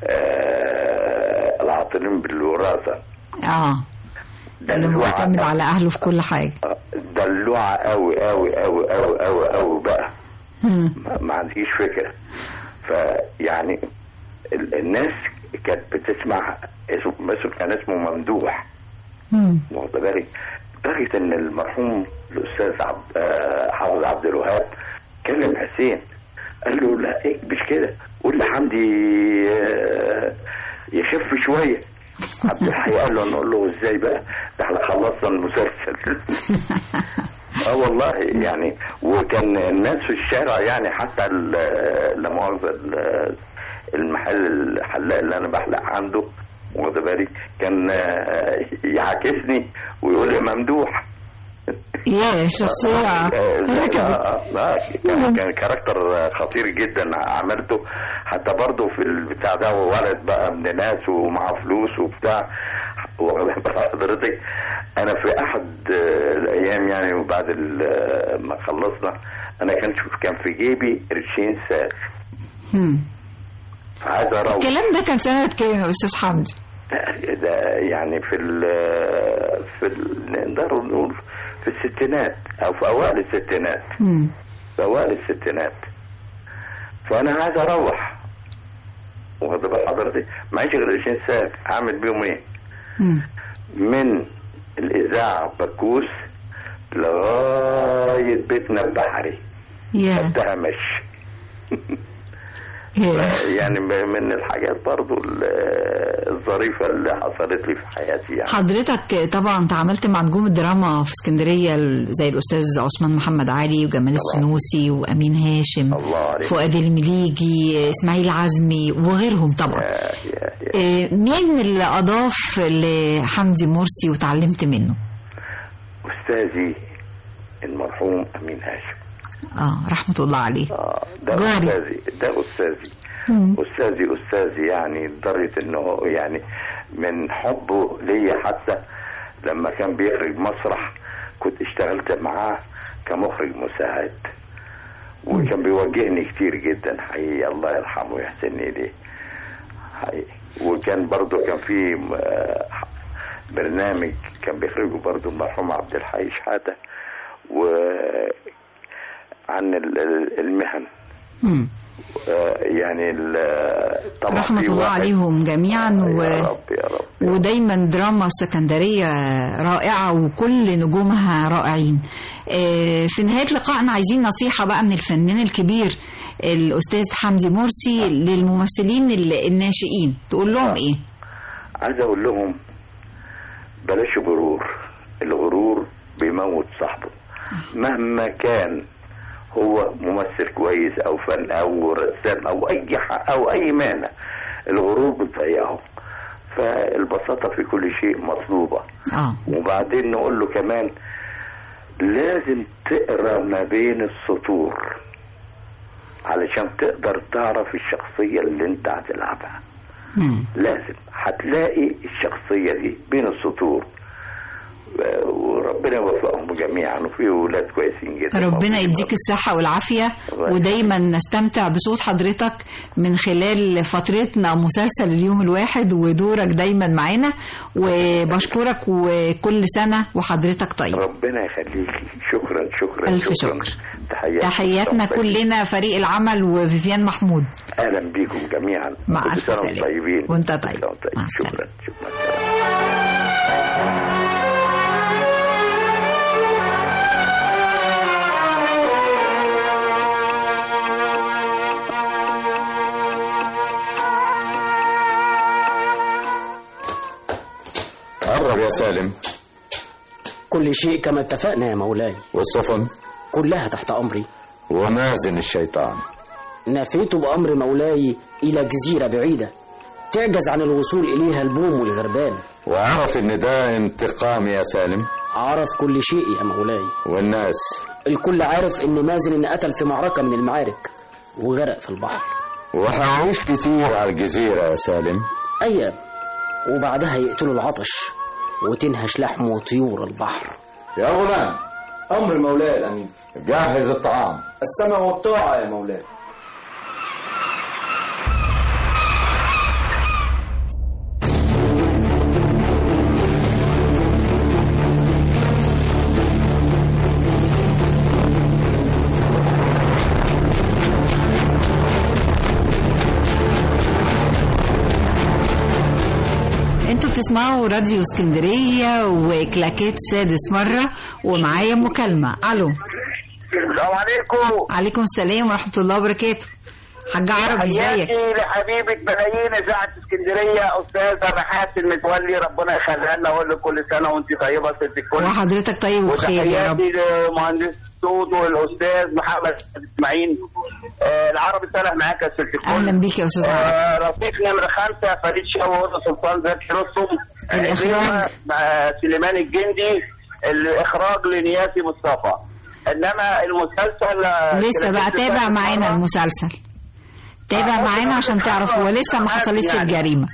S12: آه العاطلين بالوراثه
S2: اه اللي معتمد على أهله في كل حاجة
S12: دلوعه قوي قوي قوي قوي قوي قوي بقى
S2: مم.
S12: ما- ما عنديش فكره فيعني ال- الناس كانت بتسمع اسمه اسمه- كان اسمه ممدوح
S2: مم.
S12: واخد بالك لدرجه ان المرحوم الاستاذ عبد آه، حافظ عبد الوهاب كلم حسين قال له لا إيه مش كده قول لحمدي آه، يخف شويه عبد الحي قال له نقول له ازاي بقى ده احنا خلصنا المسلسل اه والله يعني وكان الناس في الشارع يعني حتى ال- لا مؤاخذه ال- المحل الحلاق اللي انا بحلق عنده واخد بالك كان آه، يعاكسني ويقول لي ممدوح
S2: يا شخصية
S12: آه،
S2: ركبت
S12: آه، آه، كان كان كاركتر خطير جدا عملته حتى برضه في البتاع ده ولد بقى ابن ناس ومعاه فلوس وبتاع واخد بال حضرتك انا في احد آه، الايام يعني وبعد ال- ما خلصنا انا كان كان في جيبي قرشين ساغ
S2: مم.
S12: عايز اروح
S2: الكلام ده كان سنة كام يا أستاذ حمدي؟
S12: ده يعني في ال في ال نقدر نقول في الستينات او في اوائل الستينات
S2: مم.
S12: في اوائل الستينات فانا عايز اروح واخد بال حضرتك معيش غير 20 ساعه اعمل بيهم ايه؟
S2: مم.
S12: من الاذاعه بكوس لغايه بيتنا البحري
S2: يا
S12: خدتها مشي
S2: يا
S12: يعني من الحاجات برضو ال- الظريفه اللي حصلت لي في حياتي يعني
S2: حضرتك طبعا تعاملت مع نجوم الدراما في اسكندرية ال- زي الأستاذ عثمان محمد علي وجمال السنوسي وأمين هاشم
S12: الله عليك
S2: فؤاد المليجي إسماعيل عزمي وغيرهم طبعا آه، مين اللي أضاف لحمدي مرسي وتعلمت منه؟
S12: استاذي المرحوم امين هاشم
S2: اه رحمة الله عليه
S12: ده
S2: جاري.
S12: استاذي ده استاذي
S2: مم.
S12: استاذي استاذي يعني لدرجه انه يعني من حبه ليا حتى لما كان بيخرج مسرح كنت اشتغلت معاه كمخرج مساعد وكان بيوجهني كتير جدا حقيقي الله يرحمه ويحسن اليه حقيقي وكان برضه كان في آه، برنامج كان بيخرجه برضه المرحوم عبد الحي شحاته و عن ال- ال- المهن
S2: مم.
S12: آه، يعني ال- طبعا
S2: رحمة
S12: في
S2: الله
S12: واحد-
S2: عليهم جميعا و...
S12: يا رب يا رب
S2: ودايما دراما سكندرية رائعة وكل نجومها رائعين آه، في نهاية لقائنا عايزين نصيحة بقى من الفنان الكبير الأستاذ حمدي مرسي للممثلين ال- الناشئين تقول لهم إيه؟
S12: عايز اقول لهم بلاش غرور الغرور بيموت صاحبه مهما كان هو ممثل كويس او فن او رسام او اي ح- او اي مانع الغرور بتضيعه فالبساطة في كل شيء مطلوبة
S2: اه
S12: وبعدين نقول له كمان لازم تقرا ما بين السطور علشان تقدر تعرف الشخصية اللي انت هتلعبها لازم هتلاقي الشخصية دي بين السطور و- وربنا يوفقهم جميعا وفي ولاد كويسين جدا
S2: ربنا يديك الصحة والعافية ودايما نستمتع بصوت حضرتك من خلال فترتنا مسلسل اليوم الواحد ودورك دايما معانا وبشكرك وكل سنة وحضرتك طيب
S12: ربنا يخليكي شكرا شكرا
S2: ألف
S12: شكرا.
S2: شكر.
S12: تحياتي
S2: تحياتنا كلنا فريق العمل وفيفيان محمود
S12: اهلا بيكم جميعا
S2: مع
S12: كل
S2: ألف
S12: سنة وانتم
S2: سلامة.
S12: طيبين
S2: وانت
S12: كل
S2: طيب.
S12: سنة وانتم طيبين.
S2: مع
S12: شكرا شكرا
S17: قرب يا سالم
S18: كل شيء كما اتفقنا يا مولاي
S17: والسفن
S18: كلها تحت أمري
S17: ومازن الشيطان
S18: نفيت بأمر مولاي إلى جزيرة بعيدة تعجز عن الوصول إليها البوم والغربان
S17: وعرف ان ده انتقام يا سالم
S18: عرف كل شيء يا مولاي
S17: والناس
S18: الكل عارف إن مازن إن قتل في معركة من المعارك وغرق في البحر
S17: وهعيش كتير على الجزيرة يا سالم
S18: أيام وبعدها يقتلوا العطش وتنهش لحمه طيور البحر
S17: يا غلام
S19: أمر مولاي الأمين
S17: جهز الطعام
S19: السمع والطاعة يا مولاي
S2: انتوا بتسمعوا راديو اسكندرية وكلاكيت سادس مرة ومعايا مكالمة الو
S20: السلام عليكم
S2: عليكم السلام ورحمة الله وبركاته حاج عرب ازيك
S20: تحياتي لحبيبة ملايين إذاعة اسكندرية أستاذة محاسن متولي ربنا يخليها لنا وأقول لك كل سنة وأنت طيبة ست الكل
S2: وحضرتك طيب وبخير يا رب
S20: وتحياتي لمهندس الصوت والأستاذ محمد إسماعيل آه العربي صالح معاك يا ست الكل
S2: اهلا بيك يا استاذ عرب
S20: آه رصيف نمرة خمسة فريد شاوي وهدى سلطان زكي رستم
S2: الإخراج.
S20: مع سليمان الجندي الإخراج لنياسي مصطفى إنما المسلسل آه،
S2: لسه بقى
S20: كلاكيت
S2: تابع
S20: سادس
S2: معانا
S20: مرة.
S2: المسلسل تابع معانا عشان تعرف هو لسه ما حصلتش
S20: يعني.
S2: الجريمة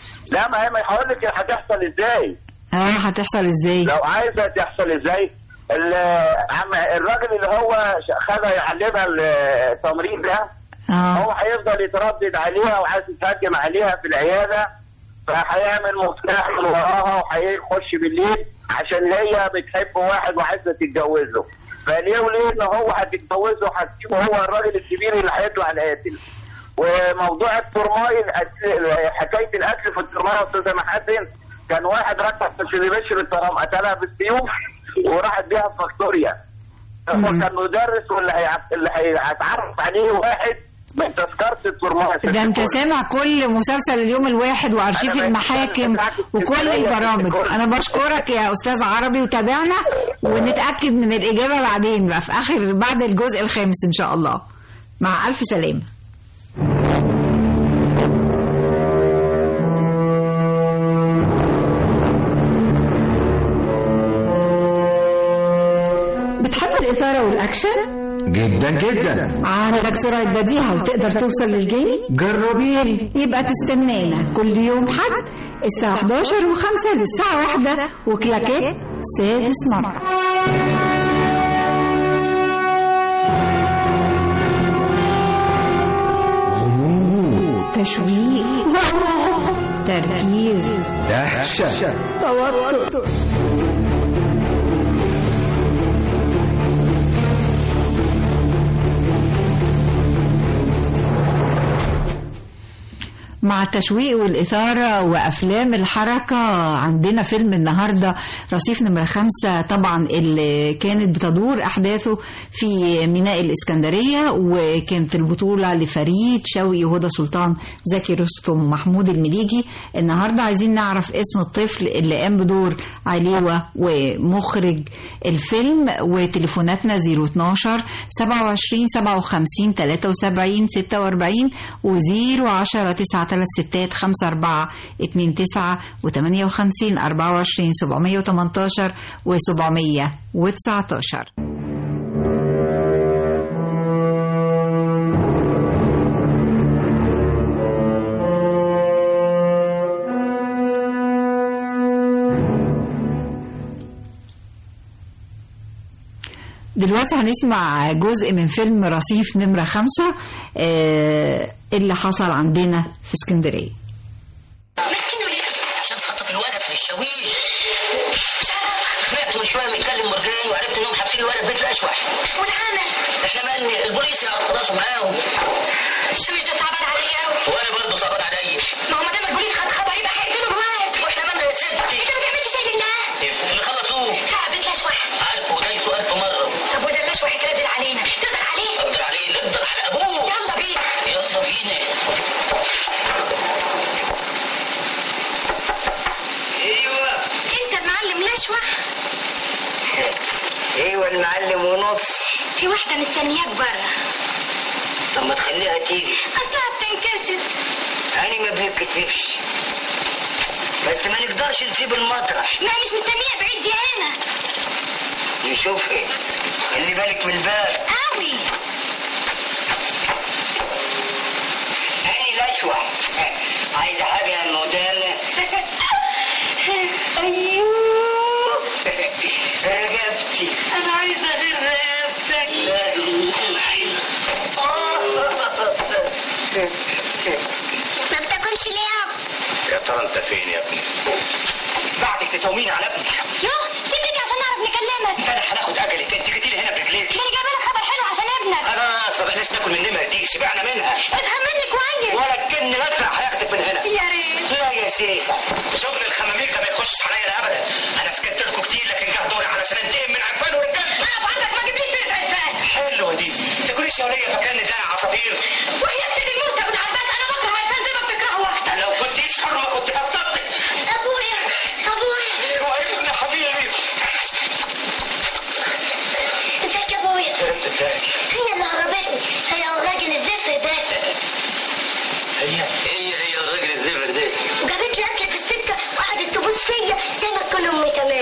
S20: لا ما هي ما هقول لك هتحصل ازاي
S2: اه هتحصل ازاي
S20: لو عايزه تحصل ازاي ال- عم الراجل اللي هو ش- خدها يعلمها التمرين ده هو هيفضل يتردد عليها وعايز يتهجم عليها في العياده فهيعمل مفتاح من وراها وهيخش بالليل عشان هي بتحب واحد وعايزه تتجوزه فليه وليه ان هو هتتجوزه هتسيبه هو الراجل الكبير اللي هيطلع القاتل وموضوع الترماي القتل- حكايه القتل في الترماي يا استاذه محاسن كان واحد ركب في سيدي بشر الترام قتلها بالسيوف وراحت بيها في فاكتوريا هو كان مدرس واللي هيع- اللي هيتعرف عليه واحد من تذكره الترماي
S2: ده انت سامع كل مسلسل اليوم الواحد وارشيف
S20: أنا
S2: المحاكم وكل البرامج انا بشكرك يا استاذ عربي وتابعنا ونتاكد من الاجابه بعدين بقى في اخر بعد الجزء الخامس ان شاء الله مع الف سلامه بتحب الاثاره والاكشن
S17: جدا جدا
S2: عندك سرعة بديهة وتقدر توصل للجاني؟
S17: جربيني
S2: يبقى تستنانا كل يوم حد الساعة 11 و5 للساعة 1 وكلاكيت سادس مرة تشويق تركيز
S17: دهشة
S2: توتر مع التشويق والإثارة وأفلام الحركة عندنا فيلم النهاردة رصيف نمرة خمسة طبعا اللي كانت بتدور أحداثه في ميناء الإسكندرية وكان في البطولة لفريد شوقي وهدى سلطان زكي رستم محمود المليجي النهاردة عايزين نعرف اسم الطفل اللي قام بدور عليوة ومخرج الفيلم وتليفوناتنا 012 27 57 73 46 و 010 936 54 29 و 58 24 718 و 719 دلوقتي هنسمع جزء من فيلم رصيف نمرة خمسة آه اللي حصل عندنا في اسكندرية
S21: عشان تخطف الولد في الشاويش سمعت من شويه بيتكلم مرجان وعرفت انهم حابسين الولد بيت الاشوح والعمل احنا مالنا البوليس يعرف خلاص معاهم الشاويش ده صعبان عليا قوي وانا برضه صعبان عليا ما هو ما دام البوليس خد خبر يبقى هيقتلوا الولد واحنا مالنا يا ستي انت ما تعملش شيء لله اللي خلصوه لا بيت الاشوح عارفه ودايسه الف مره طب واذا الاشوح يتنزل علينا تقدر عليه اقدر عليه نقدر على ابوه يلا بينا يلا بينا ايوه
S22: انت المعلم الاشوح
S21: ايوه المعلم ونص
S22: في واحده مستنياك بره
S21: طب ما تخليها تيجي
S22: اصلها بتنكسف
S21: انا ما بنتكسفش بس ما نقدرش نسيب المطرح
S22: ما هي مش مستنيه بعيد دي هنا
S21: نشوف ايه خلي بالك من الباب
S22: قوي
S21: هاني الاشوح عايزه حاجه يا مدام
S22: ايوه
S21: رقبتي
S22: انا عايزه غير رقبتك
S21: لا انا عايز
S22: ما بتاكلش ليه يا ابو
S21: يا ترى انت فين يا ابني بعدك تتومين على ابني
S22: يوه سيب ايدي عشان نعرف نكلمك
S21: انا هناخد اجلك انت جيتي لي هنا برجليك
S22: ما انا جايبه لك خبر حلو عشان ابنك
S21: خلاص ما بقناش ناكل من النمر دي شبعنا منها
S22: افهم مني كويس
S21: ولا الجن يطلع هياخدك من هنا
S22: يا ريت
S21: لا يا شيخة شغل الخماميكا ما يخشش عليا ابدا انا سكت لكم كتير لكن جه دوري علشان انتقم من عرفان ورجال
S22: انا بعدك ما تجيبليش سيره عرفان
S21: حلوه دي تكونيش يا وليه فاكرني ده عصافير
S22: وهي سيدي موسى بن عباس انا بكره عرفان زي ما بتكرهه اكتر
S21: لو كنتيش حرمه كنت فصلتك
S22: ابويا ابويا
S21: ايوه ابن حبيبي
S22: ازيك يا ابويا
S21: ازاي
S22: هي اللي هربتني هي الراجل الزفر ده
S21: هي هي هي الراجل الزفر ده
S22: وجابت لي اكل في السكه وقعدت تبوس فيا زي ما تكون امي كمان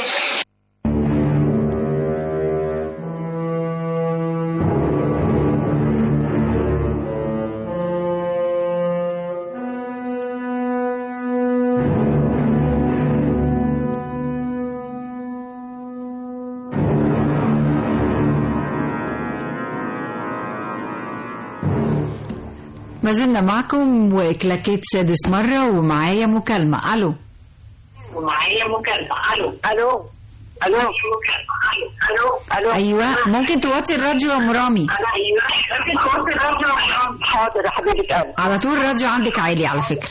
S2: ما زلنا معكم وكلاكيت سادس مرة ومعايا مكالمة ألو
S21: ومعايا مكالمة الو الو الو الو الو
S2: أيوة ممكن توطي الراديو يا مرامي
S21: ايوه ممكن توطي الراديو حاضر يا حبيبه قلبي
S2: على طول الراديو عندك عالي على فكرة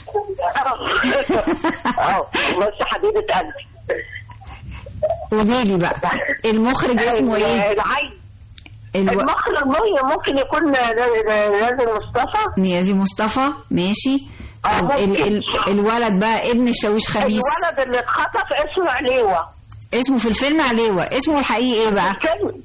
S21: اه بص حبيبه قلبي
S2: قولي لي بقى المخرج اسمه ايه؟
S21: العين
S2: الو...
S21: المخرج ممكن يكون نازل مصطفى
S2: نيازي مصطفى ماشي طب ال... ال... الولد بقى ابن الشاويش خميس
S21: الولد اللي اتخطف اسمه عليوه
S2: اسمه في الفيلم عليوة اسمه الحقيقي ايه بقى؟
S21: الفيلم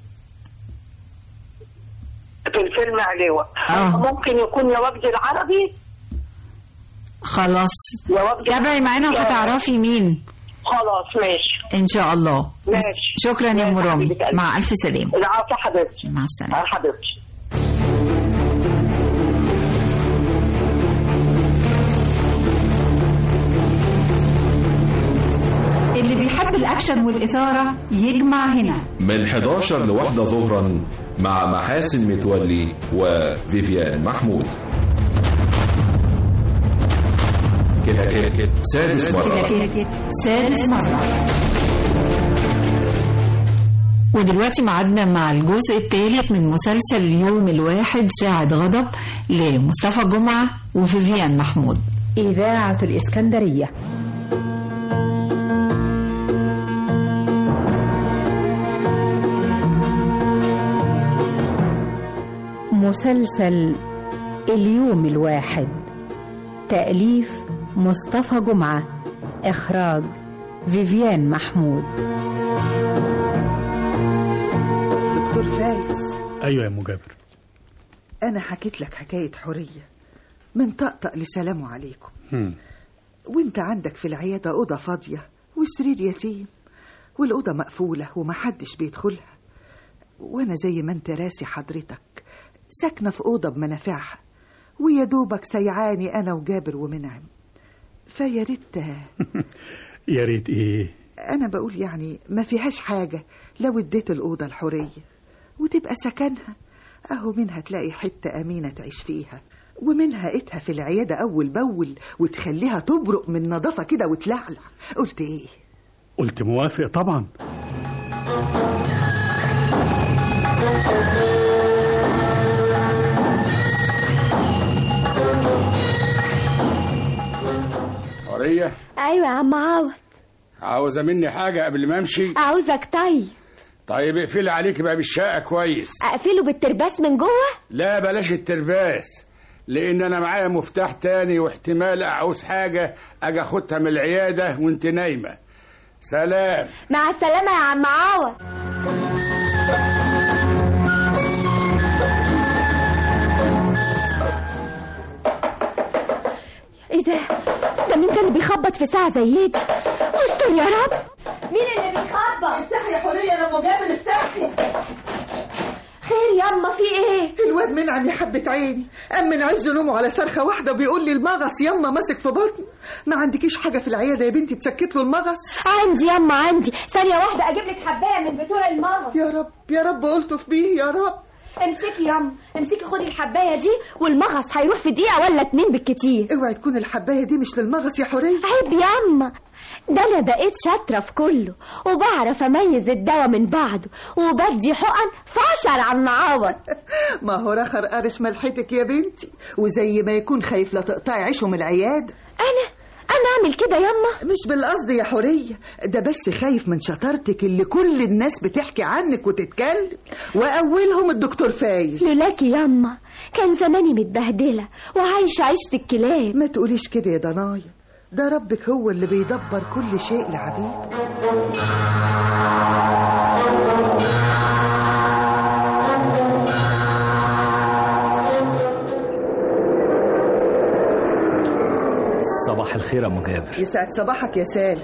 S21: في الفيلم عليوه
S2: آه.
S21: ممكن يكون يا وجدي العربي
S2: خلاص
S21: يا وجدي
S2: تابعي معانا وهتعرفي مين
S21: خلاص ماشي
S2: ان شاء الله
S21: ماشي
S2: شكرا يا
S21: ماشي
S2: مرامي
S21: حبيبة قلبي.
S2: مع الف سلامة
S21: العافيه حبيبتي
S2: مع السلامة
S21: آه، حبيبتي
S2: اللي بيحب الاكشن والاثارة يجمع هنا
S1: من 11 لواحدة ظهرا مع محاسن متولي وفيفيان محمود كلاكيت سادس مرة
S2: كلاكيت سادس مرة ودلوقتي معادنا مع الجزء الثالث من مسلسل اليوم الواحد ساعة غضب لمصطفى جمعة وفيفيان محمود
S5: إذاعة الإسكندرية مسلسل اليوم الواحد تأليف مصطفى جمعة إخراج فيفيان محمود
S6: دكتور فايز
S11: ايوه يا مجابر
S6: أنا حكيت لك حكاية حرية من طقطق لسلام عليكم
S11: هم.
S6: وانت عندك في العيادة أوضة فاضية وسرير يتيم والأوضة مقفولة ومحدش بيدخلها وأنا زي ما انت راسي حضرتك ساكنة في أوضة بمنافعها ويا دوبك سيعاني أنا وجابر ومنعم فيا ريت
S11: يا ريت ايه
S6: أنا بقول يعني ما فيهاش حاجة لو اديت الأوضة الحرية وتبقى سكنها أهو منها تلاقي حتة أمينة تعيش فيها ومنها قيتها في العيادة أول بأول وتخليها تبرق من نظافة كده وتلعلع قلت إيه
S11: قلت موافق طبعا
S10: حرية
S7: ايوه يا عم عوض
S10: عاوزة مني حاجة قبل ما امشي
S7: عاوزك طيب
S10: طيب اقفلي عليك باب الشقة كويس
S7: اقفله بالترباس من جوه
S10: لا بلاش الترباس لان انا معايا مفتاح تاني واحتمال اعوز حاجة اجي اخدها من العيادة وانت نايمة سلام
S7: مع السلامه يا عم عوض ايه ده ده مين كان اللي بيخبط في ساعه زي دي استر يا رب مين اللي بيخبط
S6: افتحي يا حرية أنا مجابل افتحي
S7: خير ياما في ايه
S6: الواد منعم يا حبة عيني قام من عز نومه على صرخة واحدة بيقول لي المغص يما ماسك في بطني ما عندكيش حاجة في العيادة يا بنتي تسكت له المغص
S7: عندي ياما عندي ثانيه واحده اجيب لك حبايه من بتوع المغص
S6: يا رب يا رب قلته في بيه يا رب
S7: امسكي ياما امسكي خدي الحبايه دي والمغص هيروح في دقيقه ولا اتنين بالكتير
S6: اوعي تكون الحباية دي مش للمغص يا حرية
S7: عيب ياما ده انا بقيت شاطره في كله وبعرف اميز الدواء من بعضه وبدي حقن فعشر عم عوض
S6: ما هو رخر قارش ملحتك يا بنتي وزي ما يكون خايف لا تقطعي عيشه من العيادة
S7: انا انا اعمل كده ياما
S6: مش بالقصد يا حورية ده بس خايف من شطارتك اللي كل الناس بتحكي عنك وتتكلم واولهم الدكتور فايز
S7: لولاكي ياما كان زماني متبهدله وعايشه عيشه الكلاب
S6: ما تقوليش كده يا ضنايا ده ربك هو اللي بيدبر كل شيء لعبيده
S3: صباح الخير يا مجابر
S6: يسعد صباحك يا سالم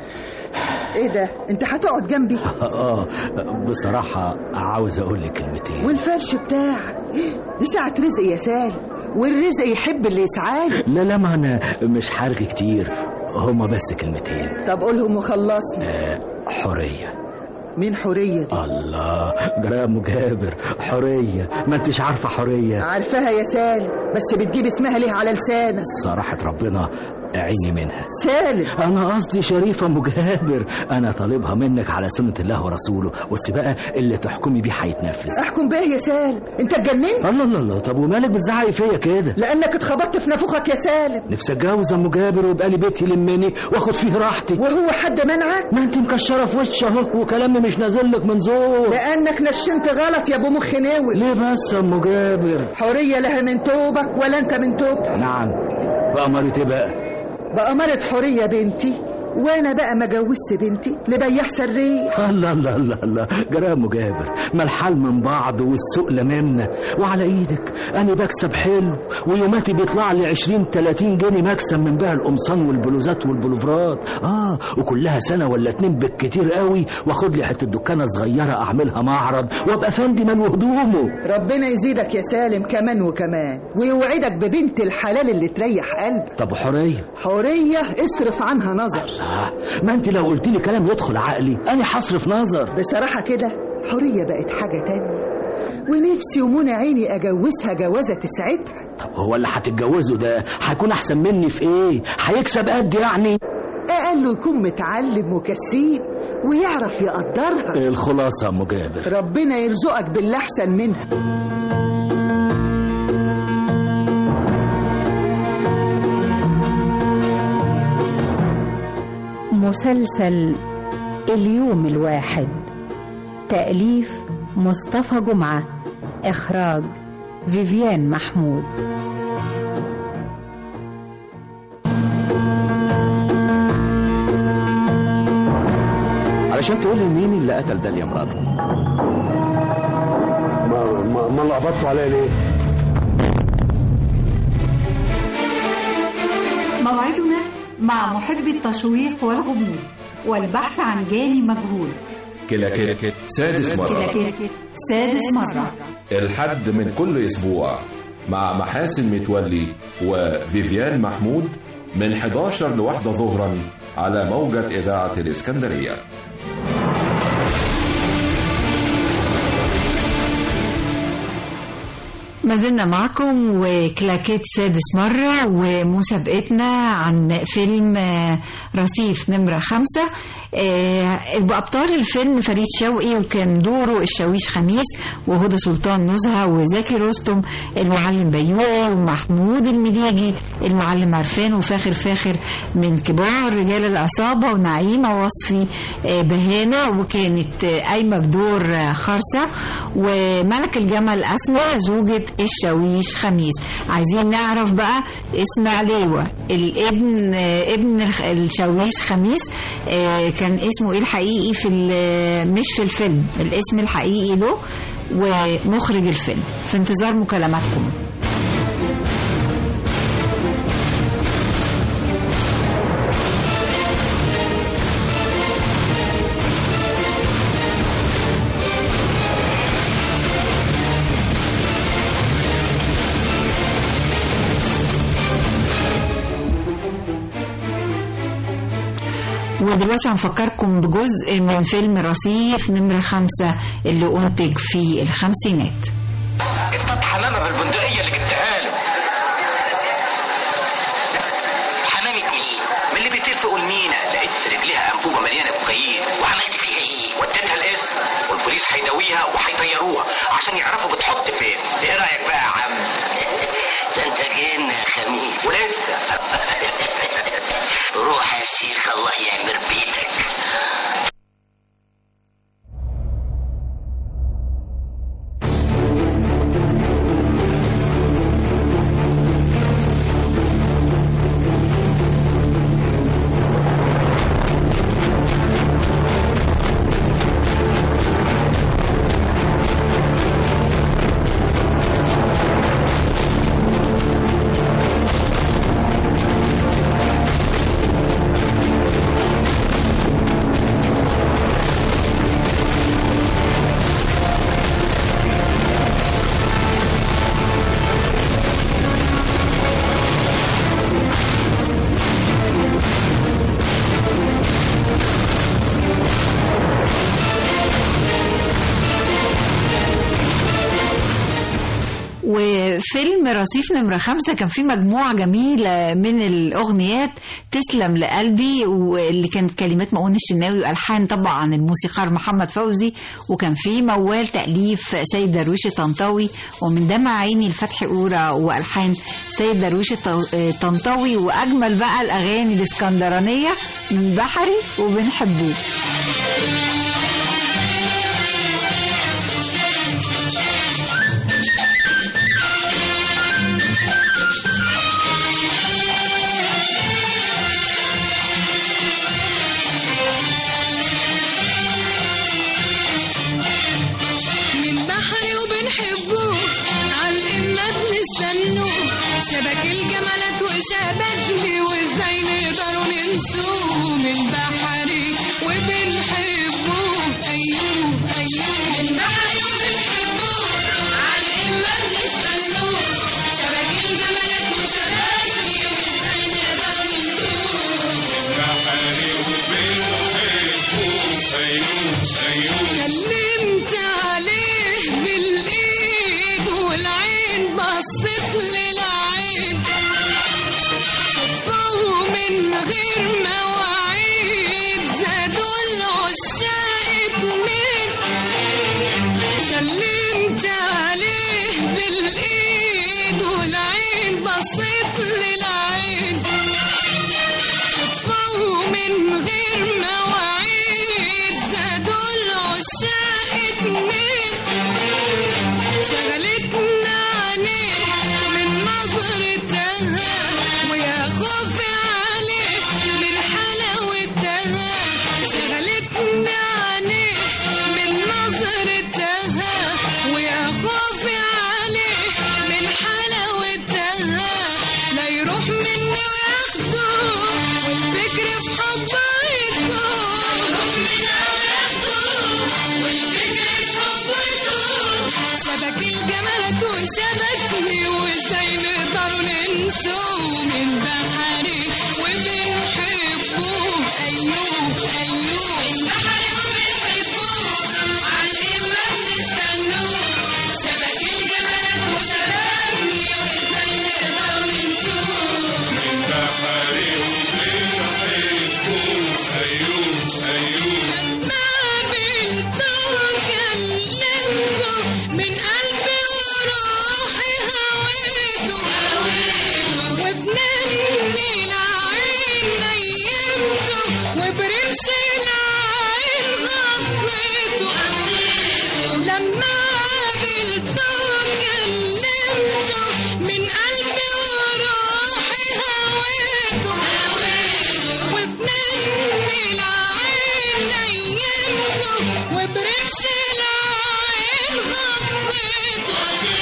S6: ايه ده انت هتقعد جنبي
S3: اه بصراحة عاوز اقول لك كلمتين
S6: والفرش بتاعك دي ساعة رزق يا سالم والرزق يحب اللي يسعاله
S3: لا لا ما انا مش حارج كتير هما بس كلمتين
S6: طب قولهم وخلصنا
S3: آه حرية
S6: مين حورية دي
S3: الله جرام مجابر حرية ما انتش عارفة حرية
S6: عارفاها يا سالم بس بتجيب اسمها ليه على لسانك
S3: صراحة ربنا عيني منها
S6: سالم
S3: انا قصدي شريفة مجابر انا طالبها منك على سنة الله ورسوله بس بقى اللي تحكمي بيه هيتنفذ
S6: احكم بيه يا سالم انت اتجننت
S3: الله الله الله طب ومالك بتزعقي فيا كده
S6: لانك اتخبطت في نافوخك يا سالم
S3: نفسي اتجوز ام مجابر ويبقى لي بيت يلمني واخد فيه راحتي
S6: وهو حد منعك
S3: ما انت مكشره في وشي اهو وكلامي مش نازل لك من زور
S6: لانك نشنت غلط يا ابو مخ ناوي
S3: ليه بس يا ام مجابر
S6: حوريه لها من توبك ولا انت من توبتك
S3: نعم بأمرتي بقى
S6: بأمرة حوريه بنتي وانا بقى ما جوزت بنتي لبياع سريه
S3: الله الله الله الله جرام مجابر ما الحال من بعض والسوق لمنا وعلى ايدك انا بكسب حلو ويوماتي بيطلع لي 20 30 جنيه مكسب من بيع القمصان والبلوزات والبلوفرات اه وكلها سنه ولا اتنين بالكتير قوي واخد لي حته دكانه صغيره اعملها معرض وابقى فندي من وهدومه
S6: ربنا يزيدك يا سالم كمان وكمان ويوعدك ببنت الحلال اللي تريح قلبك
S3: طب حريه
S6: حوريه اصرف عنها نظر
S3: آه ما انت لو قلت لي كلام يدخل عقلي انا حصرف نظر
S6: بصراحه كده حوريه بقت حاجه تانية ونفسي ومنى عيني اجوزها جوازه تسعدها
S3: طب هو اللي هتتجوزه ده هيكون احسن مني في ايه هيكسب قد يعني
S6: اقله يكون متعلم وكسيب ويعرف يقدرها
S3: الخلاصه مجابر
S6: ربنا يرزقك باللي احسن منها
S5: مسلسل اليوم الواحد تأليف مصطفى جمعة إخراج فيفيان محمود
S3: علشان تقول لي مين اللي قتل داليا مراته
S4: ما ما, ما لخبطتوا عليا ليه؟
S2: موعدنا مع محب التشويق والغموض والبحث عن جاني مجهول
S1: كلاكيت سادس مرة
S2: كلاكيت سادس مرة
S1: الحد من كل أسبوع مع محاسن متولي وفيفيان محمود من 11 لواحدة ظهرا على موجة إذاعة الإسكندرية
S2: ما زلنا معكم وكلاكيت سادس مرة ومسابقتنا عن فيلم آه، رصيف نمرة خمسة آه، بأبطال الفيلم فريد شوقي وكان دوره الشاويش خميس وهدى سلطان نزهة وزكي رستم المعلم بيوعي ومحمود المليجي المعلم عرفان وفاخر فاخر من كبار رجال العصابة ونعيمة وصفي آه، بهانة وكانت آه، قايمة بدور آه، خرصة وملك الجمل أسماء زوجة الشاويش خميس عايزين نعرف بقى اسم عليوة الابن آه، ابن الخ- الشاويش خميس آه، كان اسمه ايه الحقيقي في ال- مش في الفيلم الاسم الحقيقي له ومخرج الفيلم في انتظار مكالماتكم ودلوقتي هنفكركم بجزء من فيلم رصيف نمرة خمسة اللي أنتج في الخمسينات
S14: اصطاد حمامه بالبندقيه اللي جبتها له حمامه مين؟ من اللي بيطير فوق المينا لقيت في رجليها انبوبه مليانه كوكايين وعملت فيها ايه؟ وديتها القسم والبوليس هيداويها وهيطيروها عشان يعرفوا بتحط فين ايه رايك بقى يا عم؟
S21: ده انت جن يا خميس
S14: ولسه
S21: روح يا شيخ الله يعمر بيتك
S2: وفيلم رصيف نمرة خمسة كان فيه مجموعة جميلة من الأغنيات تسلم لقلبي واللي كانت كلمات مؤون الشناوي وألحان طبعا الموسيقار محمد فوزي وكان فيه موال تأليف سيد درويش طنطاوي ومن دمع عيني الفتح أورا وألحان سيد درويش الط- طنطاوي وأجمل بقى الأغاني الإسكندرانية من بحري وبنحبوه
S8: من بحري وبنحبوه عالقمة بنستنوه شبك الجمالات وشبكني وازاي نقدروا ننسوه من بحري وبنحبوه ايوه ايوه من بحري وبنحبوه عالقمة بنستنوه شبك الجمالات وشبكني وازاي نقدروا سلمت عليه بالايد والعين بصت للعين صدفة ومن غير مواعيد زادوا شغلتنا عينيه من نظرتها ويا خوفي عليه من حلاوتها شغلتنا عينيه من نظرتها ويا خوفي عليه من حلاوتها لا يروح مني وياخده والفكر في حبه يروح مني وياخده والفكر في حبه يدور شبك الجمالات وشبكني وازاي نقدر ننسوه من بحري وبنحبه ايوه ايوه من بحري وبنحبه على ما بنستنوه شبك الجمالات وشبكني وازاي نقدر ننسوه من بحري وبنحبه ايوه ايوه ما قابلته كلمته من قلبي وروحي هويته وفنني العين نيمته وبرمش العين غطيته لما قابلته كلمته من قلبي وروحي هويته وفنني العين نيمته وبرمش العين غطيته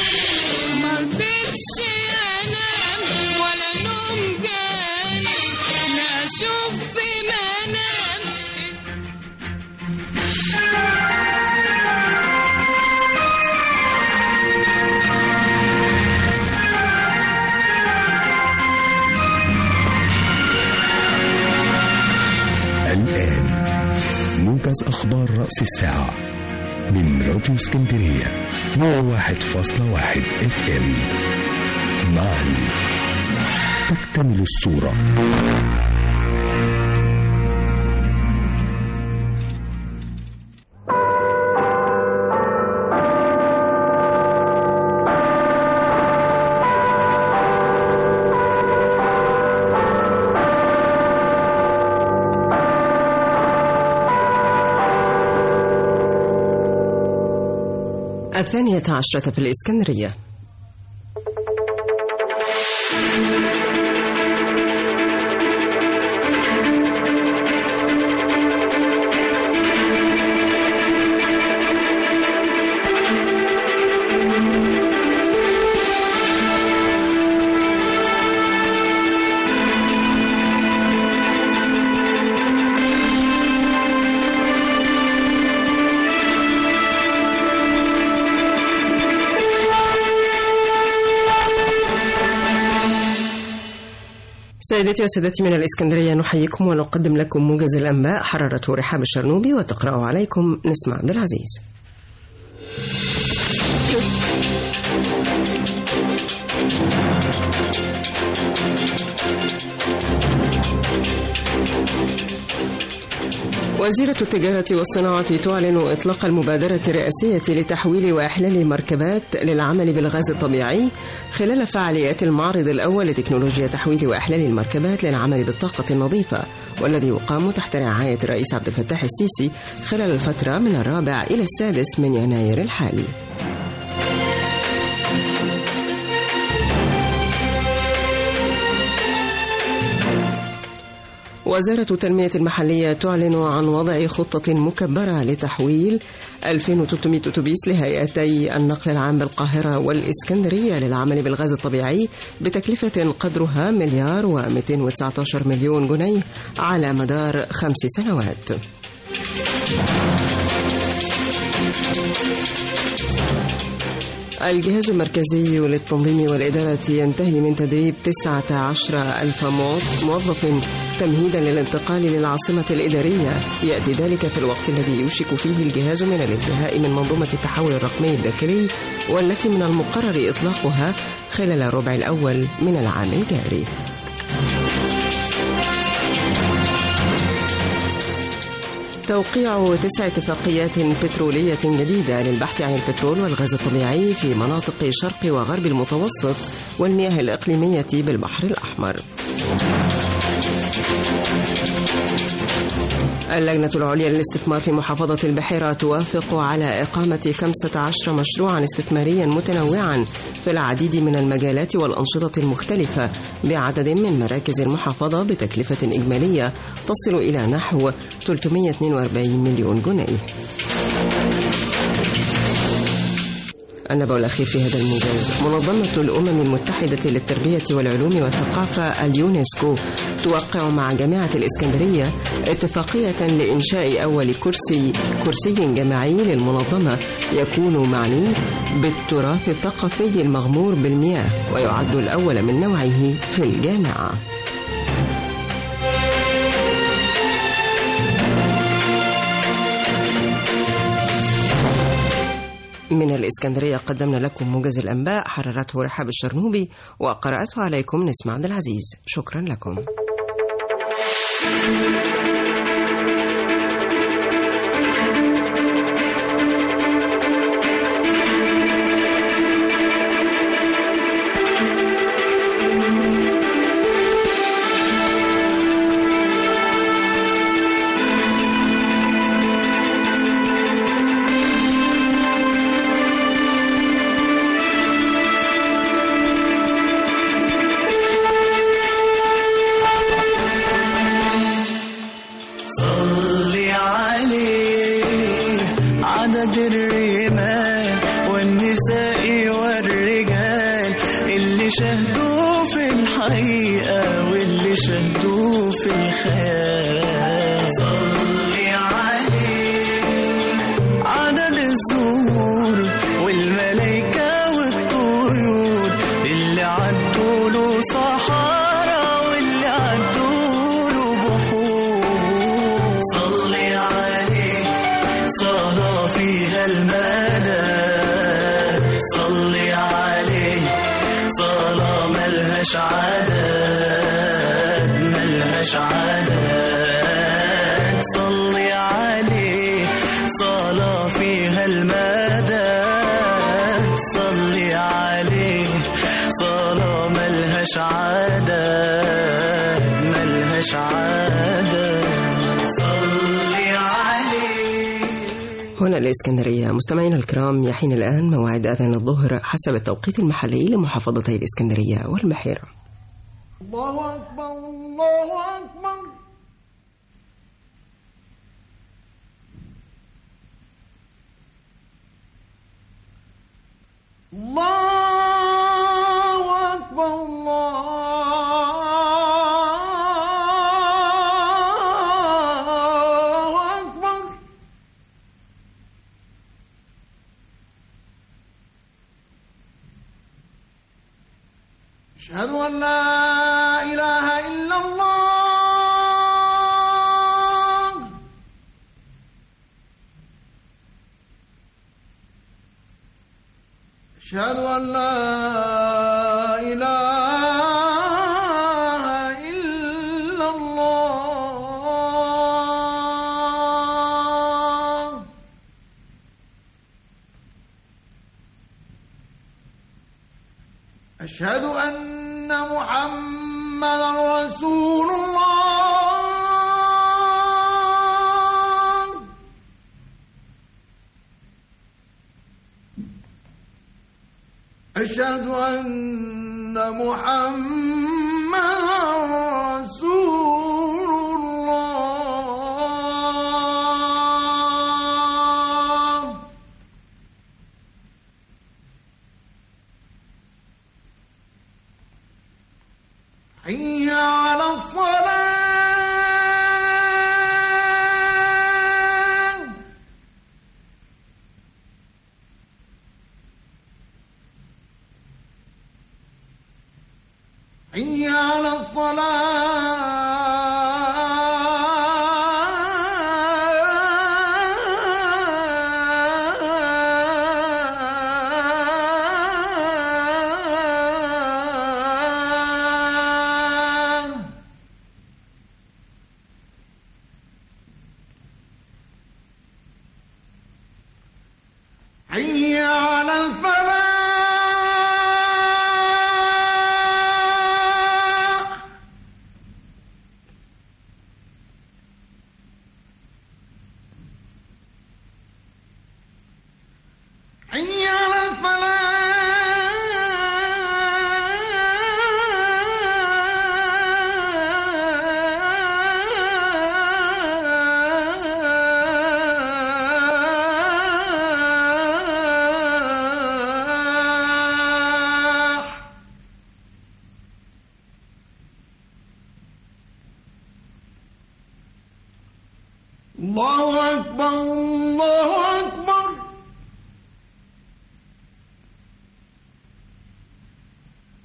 S8: مرضتش انام ولا نوم جاني لا اشوف في منام
S9: الآن موجز أخبار رأس الساعة من راديو اسكندرية 101.1 اف ام معا تكتمل الصورة
S13: الثانية عشرة في الإسكندرية سيدتي وسادتي من الإسكندرية نحييكم ونقدم لكم موجز الأنباء حررته رحاب الشرنوبي وتقرأه عليكم نسمع عبد العزيز وزيرة التجارة والصناعة تعلن إطلاق المبادرة الرئاسية لتحويل وإحلال المركبات للعمل بالغاز الطبيعي خلال فعاليات المعرض الأول لتكنولوجيا تحويل وإحلال المركبات للعمل بالطاقة النظيفة والذي يقام تحت رعاية الرئيس عبد الفتاح السيسي خلال الفترة من الرابع إلى السادس من يناير الحالي. وزارة التنمية المحلية تعلن عن وضع خطة مكبرة لتحويل 2300 أتوبيس لهيئتي النقل العام بالقاهرة والإسكندرية للعمل بالغاز الطبيعي بتكلفة قدرها مليار و219 مليون جنيه على مدار خمس سنوات. الجهاز المركزي للتنظيم والإدارة ينتهي من تدريب 19 ألف موظف تمهيدا للانتقال للعاصمة الإدارية يأتي ذلك في الوقت الذي يوشك فيه الجهاز من الانتهاء من منظومة التحول الرقمي الداخلي والتي من المقرر إطلاقها خلال الربع الأول من العام الجاري توقيع تسع اتفاقيات بترولية جديدة للبحث عن البترول والغاز الطبيعي في مناطق شرق وغرب المتوسط والمياه الإقليمية بالبحر الأحمر. اللجنة العليا للاستثمار في محافظة البحيرة توافق على إقامة 15 مشروعا استثماريا متنوعا في العديد من المجالات والأنشطة المختلفة بعدد من مراكز المحافظة بتكلفة إجمالية تصل إلى نحو 342 مليون جنيه النبأ الأخير في هذا الموجز منظمة الأمم المتحدة للتربية والعلوم والثقافة اليونسكو توقع مع جامعة الإسكندرية اتفاقية لإنشاء أول كرسي كرسي جماعي للمنظمة يكون معني بالتراث الثقافي المغمور بالمياه ويعد الأول من نوعه في الجامعة من الإسكندرية قدمنا لكم موجز الأنباء حررته رحاب الشرنوبي وقرأته عليكم نسمة عبد العزيز شكرا لكم
S15: صلي عليه عدد الرمال والنساء والرجال اللي شهدوه في الحقيقة واللي شهدوه في الخيال صلي عليه عدد الزهور والملايكة والطيور اللي عدوا له صحارى واللي عدوا له بحور صلي عليه صلى فيها المدى صلي عليه صلاة ملهاش عدد ملهاش عدد صلي عليه صلاة فيها المدى صلي عليه صلاة ملهاش عدد ملهاش عدد صلي عليه
S13: هنا الإسكندرية مستمعينا الكرام يحين الآن موعد أذان الظهر حسب التوقيت المحلي لمحافظتي الإسكندرية والبحيرة
S16: الله أكبر الله أكبر الله أكبر الله أكبر أشهد أن لا إله إلا الله أشهد أن لا إله إلا الله أشهد أن محمدا رسول الله أشهد أن محمدا رسول الله حي على الصلاة حي على الصلاة حي على الفلاح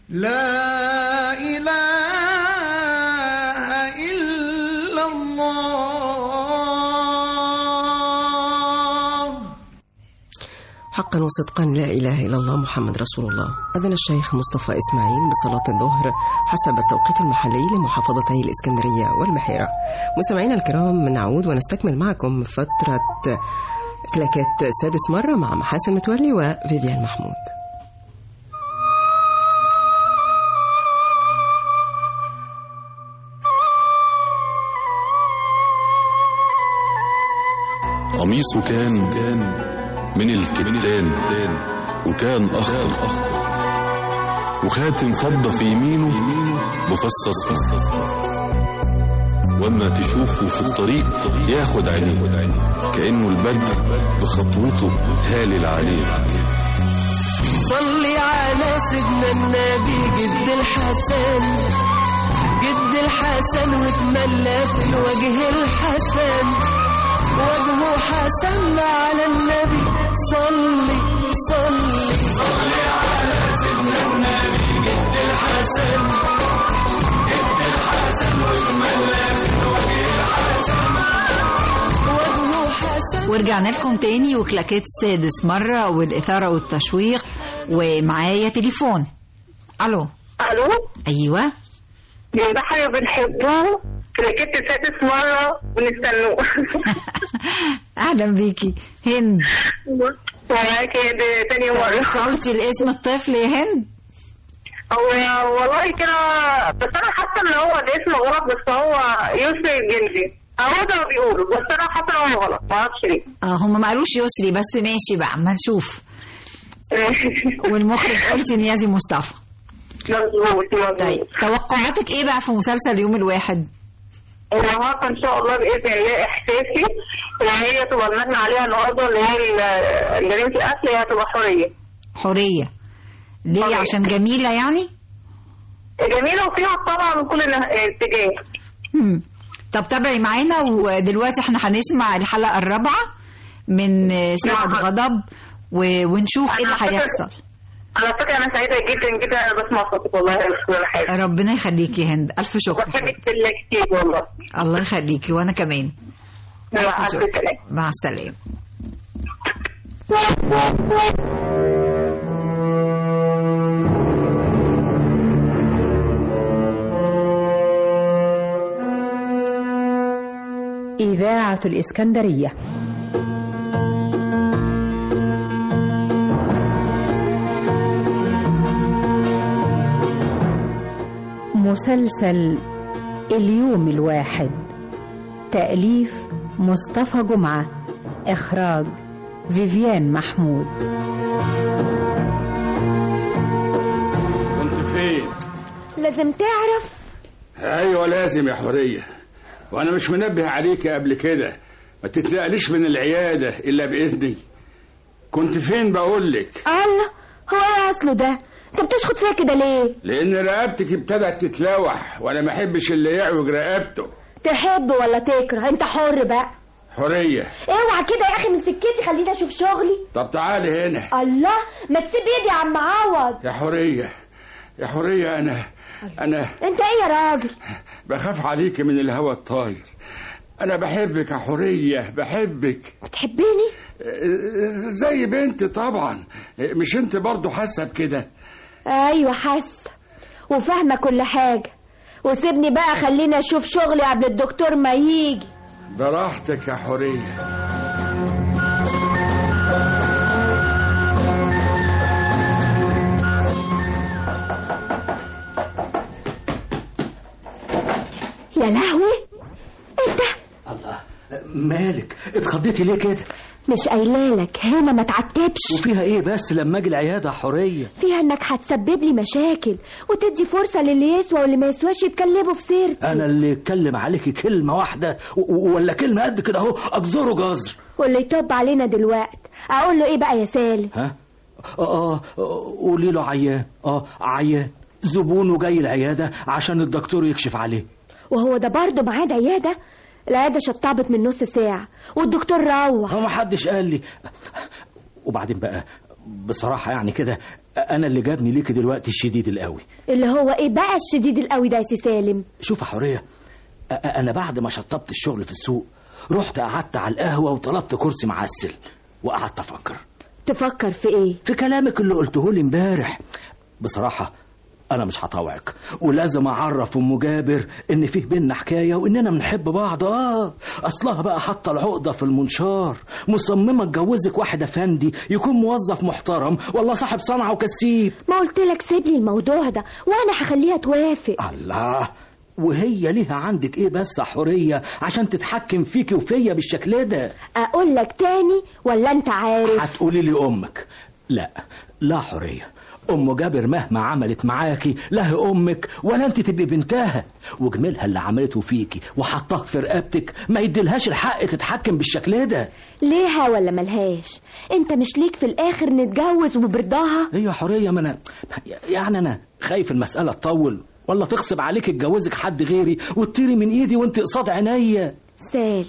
S16: لا إله إلا الله
S13: حقا وصدقا لا إله إلا الله محمد رسول الله أذن الشيخ مصطفى إسماعيل بصلاة الظهر حسب التوقيت المحلي لمحافظتي الإسكندرية والبحيرة مستمعينا الكرام نعود ونستكمل معكم فترة كلاكات سادس مرة مع محاسن متولي وفيفيان محمود
S12: قميصه كان من الكتان وكان أخضر وخاتم فضة في يمينه مفصص واما تشوفه في الطريق ياخد عينيه كأنه البدر بخطوته هالل عليه
S15: صلي على سيدنا النبي جد الحسن جد الحسن واتملى في الوجه الحسن وجهه حسن على النبي صلي صلي صلي على سيدنا النبي جد الحسن جد الحسن واتملى في الوجه الحسن وجهه حسن
S2: ورجعنا لكم تاني وكلاكيت سادس مرة والإثارة والتشويق ومعايا تليفون ألو
S18: الو
S2: أيوة
S18: من بحر بنحبوه كلاكيت سادس مرة ونستنوه
S2: أهلا بيكي هند
S18: ومعاكي دي تاني مرة
S2: صوتي الاسم الطفل يا هند
S18: هو والله كده بس أنا حاسة إن هو الاسم غلط بس هو يسري الجندي هو ده ما بيقولوا بس أنا حاسة إن هو غلط معرفش ليه
S2: اه هم ما قالوش يسري بس ماشي بقى ما نشوف والمخرج قلتي نيازي مصطفى
S18: مظبوط مظبوط
S2: طيب توقعاتك ايه بقى في مسلسل يوم الواحد
S18: النهارده ان شاء الله باذن الله احساسي ان هي تبقى المجنى عليها النهارده اللي هي ال- جريمه القتل هي هتبقى حريه
S2: حورية ليه عشان جميلة يعني
S18: جميله وفيها طبعا من كل النه- اتجاه
S2: مم. طب تابعي معانا ودلوقتي احنا هنسمع الحلقة الرابعة من ساعة غضب و- ونشوف ايه اللي هيحصل
S18: على فكره انا سعيده جدا جدا انا بسمع صوتك والله مش كل حاجه
S2: ربنا يخليكي يا هند ألف شكر
S18: بحبك بالله كتير والله
S2: الله يخليكي وأنا كمان
S18: مع
S2: ألف
S18: ألف
S2: شكر.
S18: سلامة.
S2: مع السلامة
S5: إذاعة الإسكندرية مسلسل اليوم الواحد تأليف مصطفى جمعة إخراج فيفيان محمود
S10: كنت فين
S7: لازم تعرف
S10: ايوه لازم يا حوريه وانا مش منبه عليك قبل كده ما تتنقليش من العياده الا باذني كنت فين بقول لك
S7: الله هو ايه اصله ده انت بتشخط فيا كده ليه
S10: لان رقبتك ابتدت تتلوح وانا ما احبش اللي يعوج رقبته
S7: تحب ولا تكره انت حر بقى
S10: حوريه
S7: اوعى كده يا اخي من سكتي خليني اشوف شغلي
S10: طب تعالي هنا
S7: الله ما تسيب ايدي يا عم عوض
S10: يا حوريه يا حوريه انا انا
S7: انت ايه يا راجل
S10: بخاف عليك من الهوى الطاير انا بحبك يا حوريه بحبك
S7: بتحبيني
S10: زي بنت طبعا مش انت برضه حاسه بكده
S7: ايوه حاسه وفاهمه كل حاجه وسيبني بقى خليني اشوف شغلي قبل الدكتور ما يجي
S10: براحتك يا حوريه
S7: يا لهوي انت
S3: مالك اتخضيتي ليه كده
S7: مش قايلالك هنا ما تعتبش
S3: وفيها ايه بس لما اجي العياده حوريه
S7: فيها انك هتسبب لي مشاكل وتدي فرصه للي يسوى واللي ما يسواش يتكلموا في سيرتي
S3: انا اللي اتكلم عليكي كلمه واحده و- و- ولا كلمه قد كده اهو اجزره جزر
S7: واللي يطب علينا دلوقت اقول له ايه بقى يا سالم
S3: ها اه اه قولي له عيان اه عيان زبونه جاي العياده عشان الدكتور يكشف عليه
S7: وهو ده برضه ميعاد عياده العياده شطبت من نص ساعه والدكتور روح
S3: هو ما حدش قال لي وبعدين بقى بصراحة يعني كده انا اللي جابني ليكي دلوقتي الشديد القوي
S7: اللي هو ايه بقى الشديد القوي ده يا سي سالم
S3: شوف يا حوريه أ- أ- انا بعد ما شطبت الشغل في السوق رحت قعدت على القهوه وطلبت كرسي معسل وقعدت افكر
S7: تفكر في ايه
S3: في كلامك اللي قلته لي امبارح بصراحه انا مش هطوعك ولازم اعرف ام جابر ان فيه بينا حكايه واننا بنحب بعض اه اصلها بقى حاطه العقده في المنشار مصممه اتجوزك واحد افندي يكون موظف محترم والله صاحب صنعه وكسيب
S7: ما قلت لك سيب لي الموضوع ده وانا هخليها توافق
S3: الله وهي ليها عندك ايه بس يا حوريه عشان تتحكم فيكي وفيا بالشكل ده
S7: اقول لك تاني ولا انت عارف
S3: هتقولي لي امك لا لا حوريه ام جابر مهما عملت معاكي لا هي امك ولا انت تبقي بنتها وجميلها اللي عملته فيكي وحطاه في رقبتك ما يديلهاش الحق تتحكم بالشكل ده
S7: ليها ولا ملهاش انت مش ليك في الاخر نتجوز وبرضاها
S3: ايوه حوريه ما انا يعني انا خايف المساله تطول ولا تغصب عليك اتجوزك حد غيري وتطيري من ايدي وانت قصاد عينيا
S7: سالم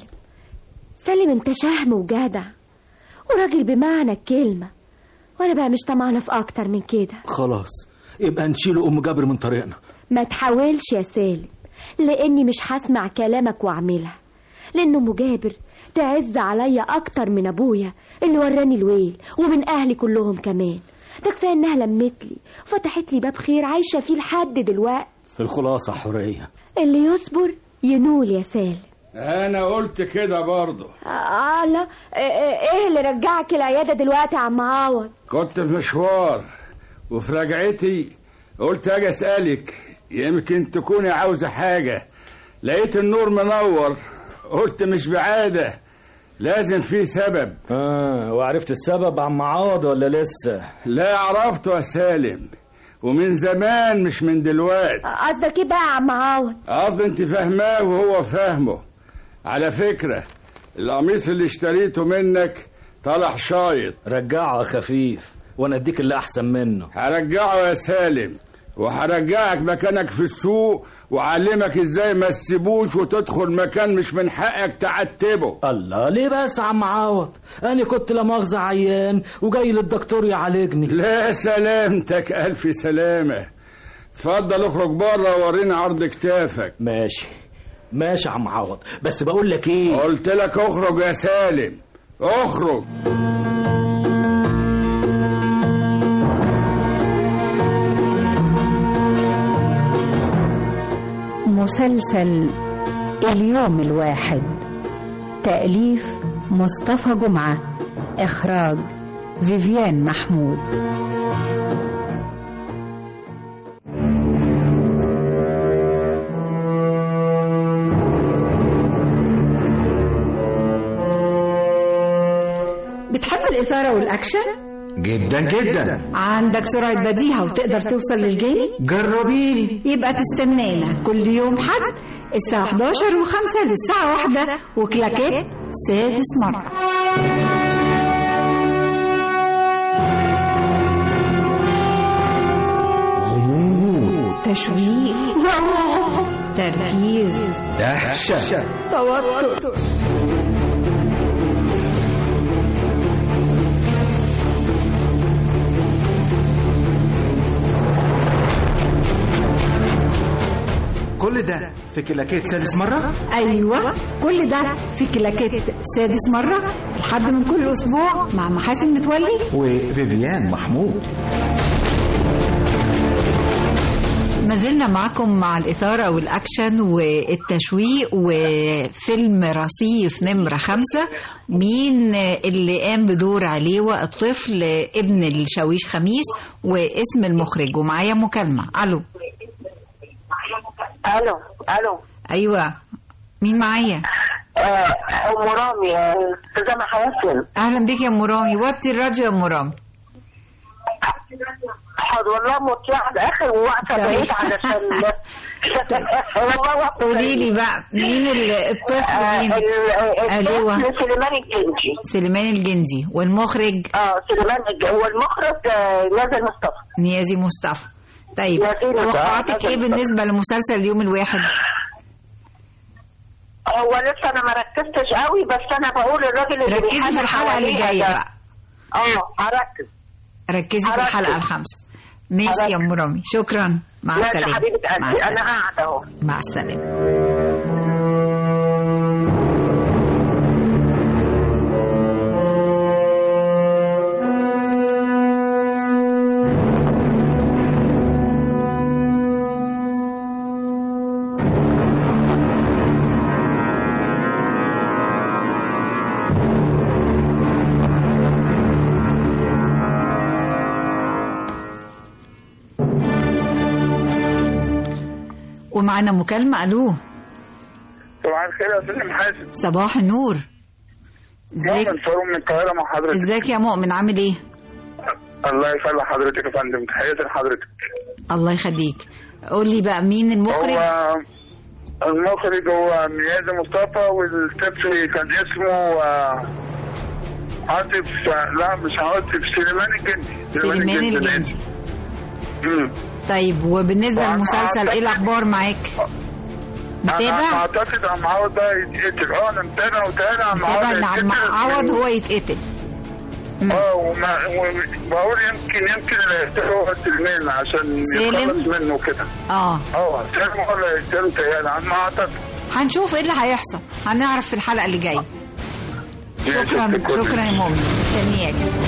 S7: سالم انت شهم وجدع وراجل بمعنى الكلمة وانا بقى مش طمعانة في اكتر من كده
S3: خلاص يبقى نشيل ام جابر من طريقنا
S7: ما تحاولش يا سالم لاني مش هسمع كلامك واعملها لان ام جابر تعز عليا اكتر من ابويا اللي وراني الويل ومن اهلي كلهم كمان ده كفايه انها لمت لي وفتحت لي باب خير عايشه فيه لحد دلوقتي
S3: الخلاصة حورية
S7: اللي يصبر ينول يا سالم
S10: انا قلت كده برضه
S7: آه لا إيه- ايه اللي رجعك العياده دلوقتي يا عم عوض
S10: كنت في مشوار وفي رجعتي قلت اجي اسالك يمكن تكوني عاوزه حاجه لقيت النور منور قلت مش بعاده لازم في سبب
S3: اه وعرفت السبب عم عوض ولا لسه
S10: لا عرفته يا سالم ومن زمان مش من دلوقتي
S7: قصدك ايه بقى يا عم عوض
S10: قصدي انت فاهماه وهو فاهمه على فكره القميص اللي اشتريته منك طلع شايط
S3: رجعه خفيف وانا اديك اللي احسن منه
S10: هرجعه يا سالم وهرجعك مكانك في السوق وعلمك ازاي ما تسيبوش وتدخل مكان مش من حقك تعتبه
S3: الله ليه بس يا عم عوض انا كنت لا مؤاخذه عيان وجاي للدكتور يعالجني
S10: لا سلامتك الف سلامه اتفضل اخرج بره وورينا عرض كتافك
S3: ماشي ماشي يا عم عوض بس بقول لك ايه
S10: قلت لك اخرج يا سالم اخرج
S5: مسلسل اليوم الواحد تأليف مصطفى جمعة إخراج فيفيان محمود
S2: بتحب الإثارة والأكشن؟
S19: جدا جدا
S2: عندك سرعة بديهة وتقدر توصل للجاني؟
S19: جربيني
S2: يبقى تستنانا كل يوم حد الساعة 11 و5 للساعة 1 وكلاكيت سادس مرة
S19: غموض
S2: تشويق تركيز
S19: دهشة
S2: توتر
S19: كل ده في كلاكيت سادس مرة
S2: أيوة كل ده في كلاكيت سادس مرة لحد من كل أسبوع مع محاسن متولي
S19: وفيفيان محمود
S2: ما زلنا معكم مع الإثارة والأكشن والتشويق وفيلم رصيف نمرة خمسة مين اللي قام بدور عليوة الطفل ابن الشاويش خميس واسم المخرج ومعايا مكالمة ألو
S18: الو الو
S2: أيوة مين معايا
S18: آه، ام رامي آه، استاذه محاسن
S2: أهلا بك يا أم رامي وطي الراديو يا أم رامي
S18: حاضر والله مطلعه اخر وقفه بعيد علشان والله وقفه
S2: قولي لي بقى مين ال- الطفل
S18: آه،
S2: مين
S18: ال-
S2: ألوة
S18: الطفل سليمان الجنجي
S2: سليمان الجندي والمخرج
S18: اه سليمان الجنجي هو المخرج آه، نازل مصطفى
S2: نيازي مصطفى طيب
S18: نيازي مصطفى.
S2: توقعاتك ايه بالنسبة لمسلسل اليوم الواحد
S18: هو لسه انا ما ركزتش قوي بس انا بقول الراجل اللي
S2: ركزي في
S18: بيحاسب
S2: الحلقة اللي
S18: حواليه
S2: جاية
S18: ده.
S2: بقى
S18: اه هركز
S2: ركزي في الحلقه الخامسه ماشي يا ام رامي شكرا مع
S18: لا يا
S2: السلامه
S18: حبيبه
S2: مع
S18: قلبي انا
S2: السلامه
S18: قاعده اهو
S2: مع السلامه ومعانا مكالمة ألو
S17: صباح الخير يا استاذ حازم
S2: صباح النور
S17: مؤمن فاروق من القاهره مع حضرتك
S2: ازيك يا مؤمن عامل ايه
S17: الله يخلي حضرتك يا فندم تحياتي لحضرتك
S2: الله يخليك قول لي بقى مين المخرج
S17: هو المخرج هو ميادة مصطفى والطفل كان اسمه آه، عاطف لا مش عاطف سليمان الجندي
S2: سليمان الجندي
S17: مم.
S2: طيب وبالنسبة
S17: وأنا
S2: للمسلسل ايه الأخبار معاك
S17: انا
S2: متابع
S17: اعتقد عم عوض ده يتقتل اه انا متابع وتابع عم
S2: متابع
S17: عوض
S2: ان عم
S17: يتقتل.
S2: عوض هو يتقتل
S17: اه وما وبقول يمكن يمكن اللي يقتله هو سليمان عشان
S2: سالم؟
S17: يخلص منه كده
S2: اه
S17: اه سليم هو اللي يقتله تهيألي على ما اعتقد
S2: هنشوف ايه اللي هيحصل هنعرف في الحلقة اللي جاية شكرا شكرا يا مؤمن مستنياك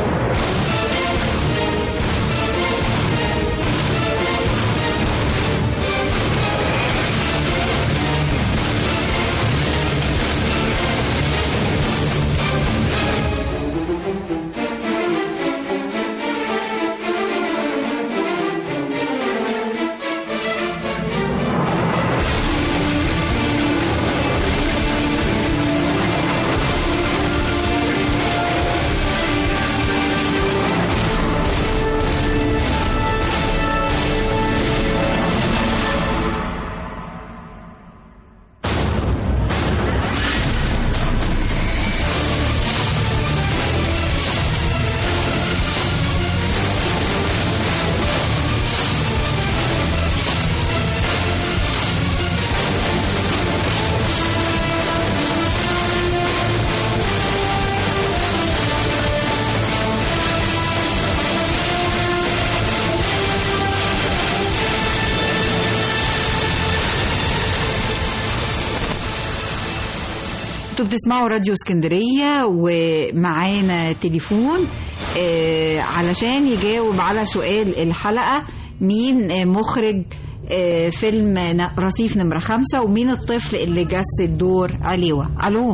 S2: انتوا بتسمعوا راديو اسكندرية ومعانا تليفون آه علشان يجاوب على سؤال الحلقة مين آه مخرج آه فيلم ن- رصيف نمرة خمسة ومين الطفل اللي جسد دور عليوة ألو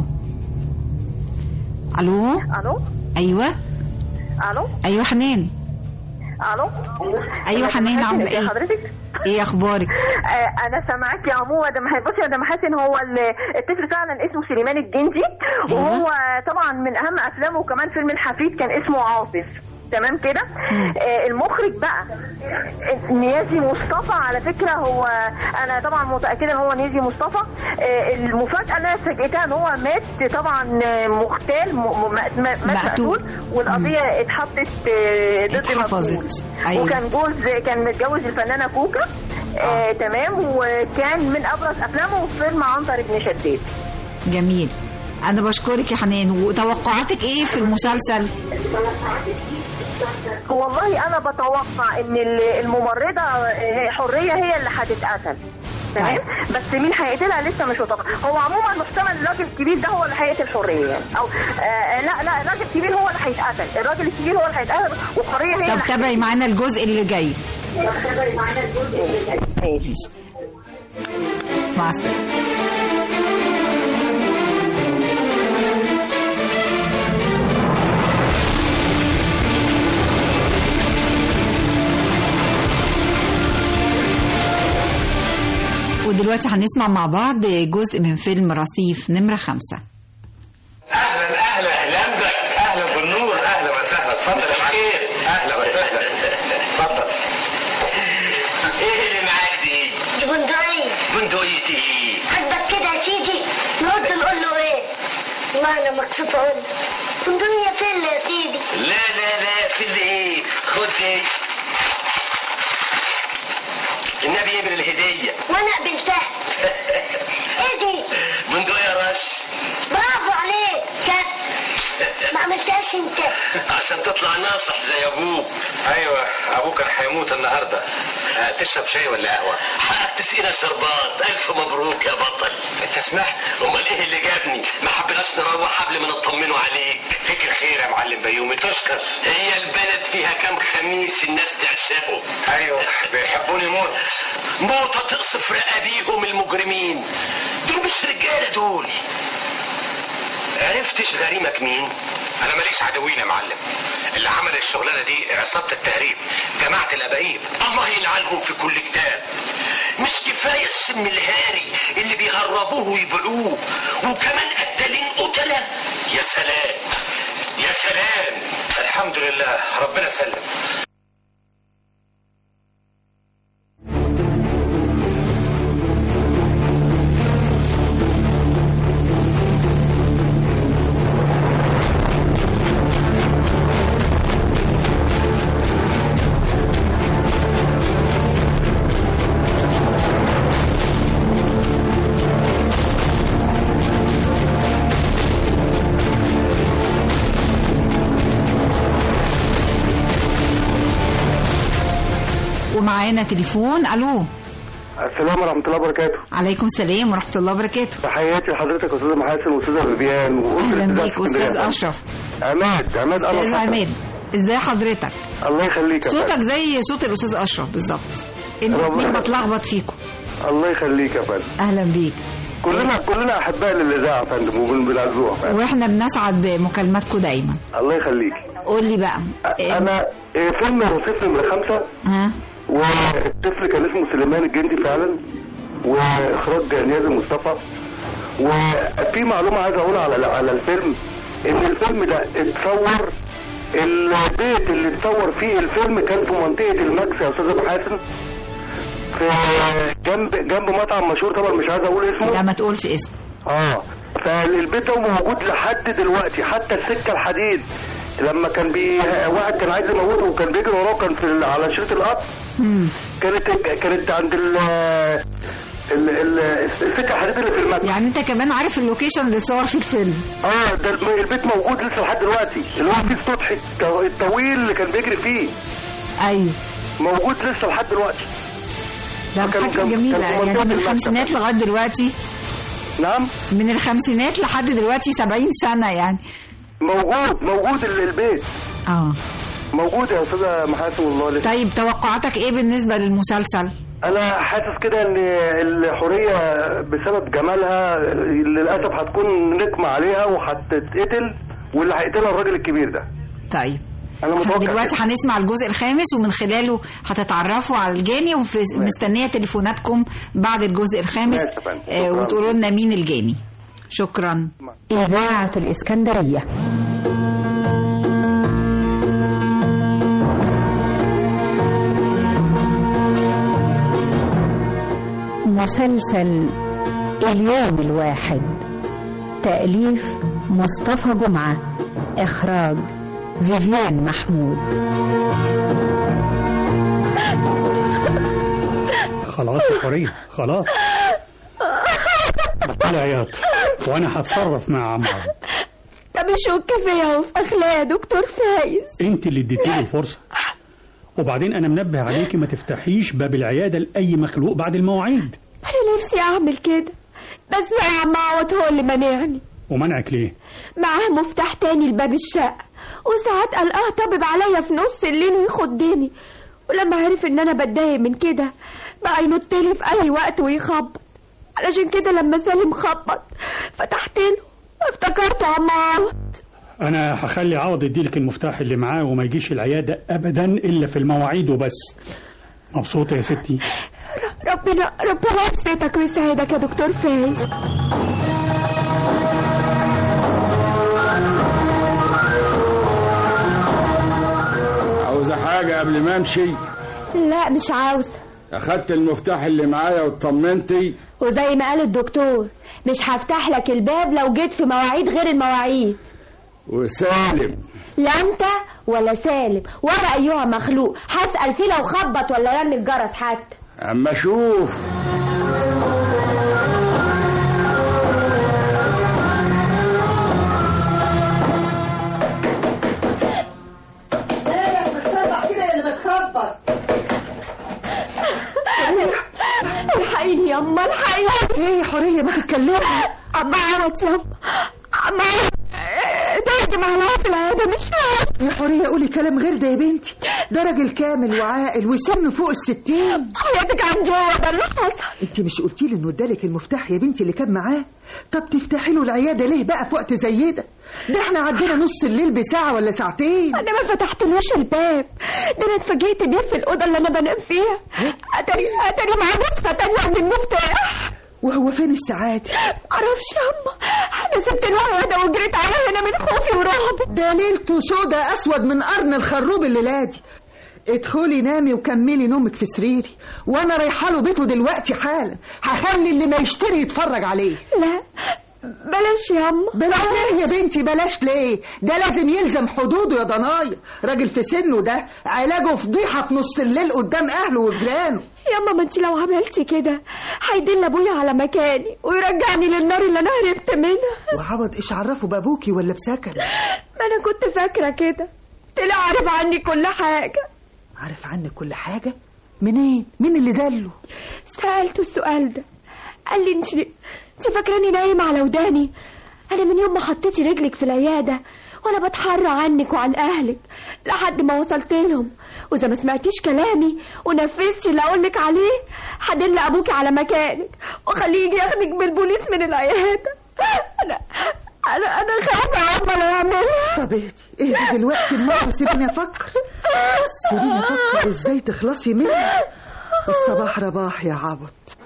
S2: ألو
S18: الو
S2: أيوة
S18: الو
S2: أيوة حنان
S18: الو
S2: أيوة حنان عاملة
S18: إيه
S2: إيه
S18: حضرتك
S2: إيه أخبارك
S18: آه، انا سامعاك يا عموة ده ما بصي يا ده محاسن هو ال- الطفل فعلا اسمه سليمان الجندي وهو طبعا من اهم افلامه وكمان فيلم الحفيد كان اسمه عاطف تمام كده آه المخرج بقى نيازي مصطفى على فكره هو انا طبعا متاكده ان هو نيازي مصطفى آه المفاجاه اللي انا فاجئتها ان هو مات طبعا آه، مغتال م- م- م- مات مقتول والقضيه اتحطت آه، ضد
S2: اتحفظت.
S18: مقتول
S2: أيوة.
S18: وكان جوز كان متجوز الفنانه كوكا آه تمام وكان من ابرز افلامه فيلم عنتر بن شداد
S2: جميل أنا بشكرك يا حنان وتوقعاتك إيه في المسلسل
S18: والله انا بتوقع ان ال- الممرضه آه، حريه هي اللي هتتقتل تمام بس مين هيقتلها لسه مش متوقع هو عموما محتمل الراجل الكبير ده هو اللي هيقتل حريه يعني او آه لا لا الراجل الكبير هو اللي هيتقتل الراجل الكبير هو اللي هيتقتل وحريه هي
S2: طب
S18: اللي
S2: تابعي معانا الجزء اللي جاي
S18: ماشي
S2: مع السلامة ودلوقتي هنسمع مع بعض جزء من فيلم رصيف نمرة خمسة
S14: اهلا اهلا اهلا بك اهلا بالنور اهلا وسهلا اتفضل يا معلم اهلا وسهلا اتفضل ايه اللي معاك دي؟
S22: دي بندقية
S14: بندقية ايه؟
S22: قدك كده يا سيدي نرد نقول له ايه ما انا مكسوف اقول له. بندقية فين يا سيدي
S14: لا لا لا في اللي ايه؟ خد دي النبي يقبل الهدية
S22: وانا قبلتها ايه دي
S14: بندقية رش
S22: برافو عليك كده ما عملتهاش اشتغلتش انت
S14: عشان تطلع ناصح زي ابوك
S11: ايوه ابوك كان هيموت النهارده آه، تشرب شاي ولا قهوه
S14: حقك تسقينا شربات الف مبروك يا بطل
S11: انت سمعت
S14: امال ايه اللي جابني ما حبيناش نروح قبل ما نطمنوا عليك
S11: فيك الخير يا معلم بيومي تشكر
S14: هي البلد فيها كام خميس الناس تعشقه
S11: ايوه بيحبوني موت
S14: موتة تقصف رقابيهم المجرمين دول مش رجاله دول عرفتش غريمك مين
S11: انا ماليش عدوين يا معلم اللي عمل الشغلانه دي عصابه التهريب جماعه الابايب
S14: الله يلعنهم في كل كتاب مش كفاية السم الهاري اللي بيهربوه ويبيعوه وكمان قتالين قتلة يا سلام يا سلام
S11: الحمد لله ربنا سلم
S2: ومعانا تليفون الو
S4: السلام ورحمة الله وبركاته
S2: عليكم السلام ورحمه الله وبركاته
S4: تحياتي لحضرتك أستاذ محاسن وأستاذة فيفيان وأسرة
S2: اهلا
S4: إذاعة
S2: بيك استاذ
S4: اسكندرية.
S2: اشرف
S4: عماد عماد
S2: استاذ
S4: أنور حسن.
S2: عماد ازاي حضرتك
S4: الله يخليك يا
S2: صوتك
S4: فندم.
S2: زي صوت الاستاذ اشرف بالظبط انتوا
S4: ربنا
S2: اتنين
S4: يخليك.
S2: بتلخبط فيكم
S4: الله يخليك يا فندم
S2: اهلا بيك
S4: كلنا كلنا أحباء للإذاعة يا فندم وبنعزوها يا فندم
S2: واحنا بنسعد بمكالماتكم دايما
S4: الله يخليك
S2: قول لي بقى
S4: أنا إيه، فيلم رصيف نمرة خمسة
S2: ها
S4: والطفل كان اسمه سليمان الجندي فعلا واخراج نيازي مصطفى وفي معلومه عايز اقولها على على الفيلم ان الفيلم ده اتصور البيت اللي اتصور فيه الفيلم كان في منطقه الماكس يا استاذ ابو حاتم في جنب جنب مطعم مشهور طبعا مش عايز اقول اسمه
S2: لا ما تقولش اسم
S4: اه فالبيت ده موجود لحد دلوقتي حتى السكه الحديد لما كان بي واحد كان عايز يموته وكان بيجري وراه كان في ال- على شريط القطر كانت كانت عند ال ال- ال- السكه الحديد اللي في المكتب
S2: يعني انت كمان عارف اللوكيشن اللي اتصور في الفيلم
S4: اه ده الم- البيت موجود لسه لحد دلوقتي اللي هو فيه السطح الط- الطويل اللي كان بيجري فيه
S2: ايوه
S4: موجود لسه لحد دلوقتي
S2: ده
S4: كان-
S2: حاجه
S4: كان-
S2: جميله
S4: كان في
S2: يعني
S4: منطقة
S2: من
S4: المكتب.
S2: الخمسينات لغايه دلوقتي
S4: نعم
S2: من الخمسينات لحد دلوقتي 70 سنه يعني
S4: موجود موجود ال- البيت
S2: اه
S4: موجود يا استاذه محاسن والله لسه
S2: طيب توقعاتك ايه بالنسبه للمسلسل
S4: انا حاسس كده ان الحوريه بسبب جمالها للاسف هتكون نقمه عليها وهتتقتل واللي هيقتلها الراجل الكبير ده
S2: طيب
S4: انا
S2: احنا
S4: متوقع
S2: دلوقتي
S4: كده.
S2: هنسمع الجزء الخامس ومن خلاله هتتعرفوا على الجاني ومستنيه تليفوناتكم بعد الجزء الخامس
S5: ماشي يا فندم.
S2: آه،
S5: شكراً.
S2: وتقولوا لنا مين الجاني شكرا
S5: إذاعة الإسكندرية مسلسل اليوم الواحد تأليف مصطفى جمعة إخراج فيفيان محمود
S20: خلاص يا حورية خلاص بطلي عياط وانا هتصرف مع عمار
S7: طب شو كفايه وفي اخلاق يا دكتور فايز
S20: انت اللي اديتيني الفرصة وبعدين انا منبه عليكي ما تفتحيش باب العيادة لأي مخلوق بعد المواعيد
S7: انا نفسي اعمل كده بس بقى يا عم عوض هو اللي منعني
S20: ومنعك ليه
S7: معاه مفتاح تاني لباب الشقة وساعات قلقاه طبب عليا في نص الليل ويخضني ولما عرف ان انا بتضايق من كده بقى ينط لي في اي وقت ويخبط علشان كده لما سالم خبط فتحت له افتكرته عم عوض
S20: انا هخلي عوض يديلك المفتاح اللي معاه وما يجيش العيادة ابدا الا في المواعيد وبس مبسوطة يا ستي
S7: ربنا ربنا يبسطك ويسعدك يا دكتور فايز
S10: عاوزة حاجة قبل ما امشي
S7: لا مش عاوزة
S10: اخدت المفتاح اللي معايا واطمنتي
S7: وزي ما قال الدكتور مش هفتح لك الباب لو جيت في مواعيد غير المواعيد
S10: وسالم
S7: لا انت ولا سالم ولا ايها مخلوق هسأل فيه لو خبط ولا رن الجرس حتى
S10: اما اشوف
S7: يما الحقيقة
S1: ايه يا حوريه ما تتكلمي
S7: عم عوض يما عم عوض درج معلقة في العيادة مش فاهم
S1: يا حوريه قولي كلام غير ده يا بنتي ده راجل كامل وعاقل وسنه فوق الستين
S7: حياتك عن جوه ده اللي حصل
S1: انت مش قلتي لي انه ادالك المفتاح يا بنتي اللي كان معاه طب تفتحي له العياده ليه بقى في وقت زي ده ده احنا عدينا نص الليل بساعه ولا ساعتين
S7: انا ما فتحتلوش الباب ده انا اتفاجئت بيه في الاوضه اللي انا بنام فيها اتاري اتاري معاه نسخه تانية من المفتاح
S1: وهو فين الساعات
S7: معرفش ياما انا سبت العياده وجريت على هنا من خوفي ورعبي
S1: ده ليلته سودا اسود من قرن الخروب الليله دي ادخلي نامي وكملي نومك في سريري وانا رايحه له بيته دلوقتي حالا هخلي اللي ما يشتري يتفرج عليه
S7: لا بلاش ياما
S1: بلاش ليه يا بنتي بلاش ليه ده لازم يلزم حدوده يا ضنايا راجل في سنه ده علاجه فضيحه في نص الليل قدام اهله وجيرانه
S7: ياما ما انت لو عملتي كده هيدل ابويا على مكاني ويرجعني للنار اللي انا هربت منها
S1: وعوض ايش عرفه بابوكي ولا بسكن
S7: ما انا كنت فاكره كده طلع عارف عني كل حاجه
S1: عارف عنك كل حاجه منين مين اللي دله
S7: سالته السؤال ده قال لي انت انت فاكراني نايمه على وداني انا من يوم ما حطيتي رجلك في العياده وانا بتحرى عنك وعن اهلك لحد ما وصلت لهم واذا ما سمعتيش كلامي ونفذتي اللي اقول لك عليه هدل ابوكي على مكانك واخليه يجي ياخدك بالبوليس من العياده انا انا انا خايفه عمال اعملها
S1: طب اهدي اهدي دلوقتي المره سيبني افكر سيبيني افكر ازاي تخلصي مني الصباح رباح يا عبط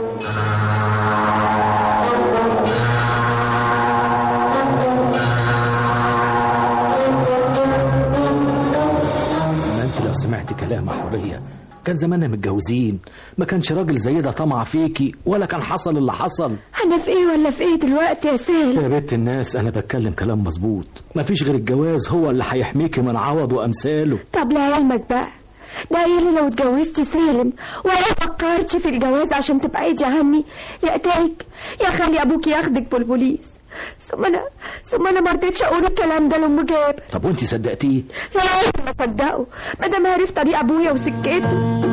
S3: ما انت لو سمعت كلام حورية كان زماننا متجوزين ما كانش راجل زي ده طمع فيكي ولا كان حصل اللي حصل
S7: انا في ايه ولا في ايه دلوقتي يا سالم
S3: يا بنت الناس انا بتكلم كلام مظبوط مفيش غير الجواز هو اللي هيحميكي من عوض وامثاله
S7: طب لعلمك بقى ده قايل لو اتجوزتي سالم ولا فكرتي في الجواز عشان تبعدي عني يقتلك يا خلي ابوك ياخدك بالبوليس ثم انا ثم انا ما رضيتش اقول الكلام ده لام جابر
S3: طب وانت صدقتيه
S7: لا عمري ما صدقه ما دام عرف طريق ابويا وسكته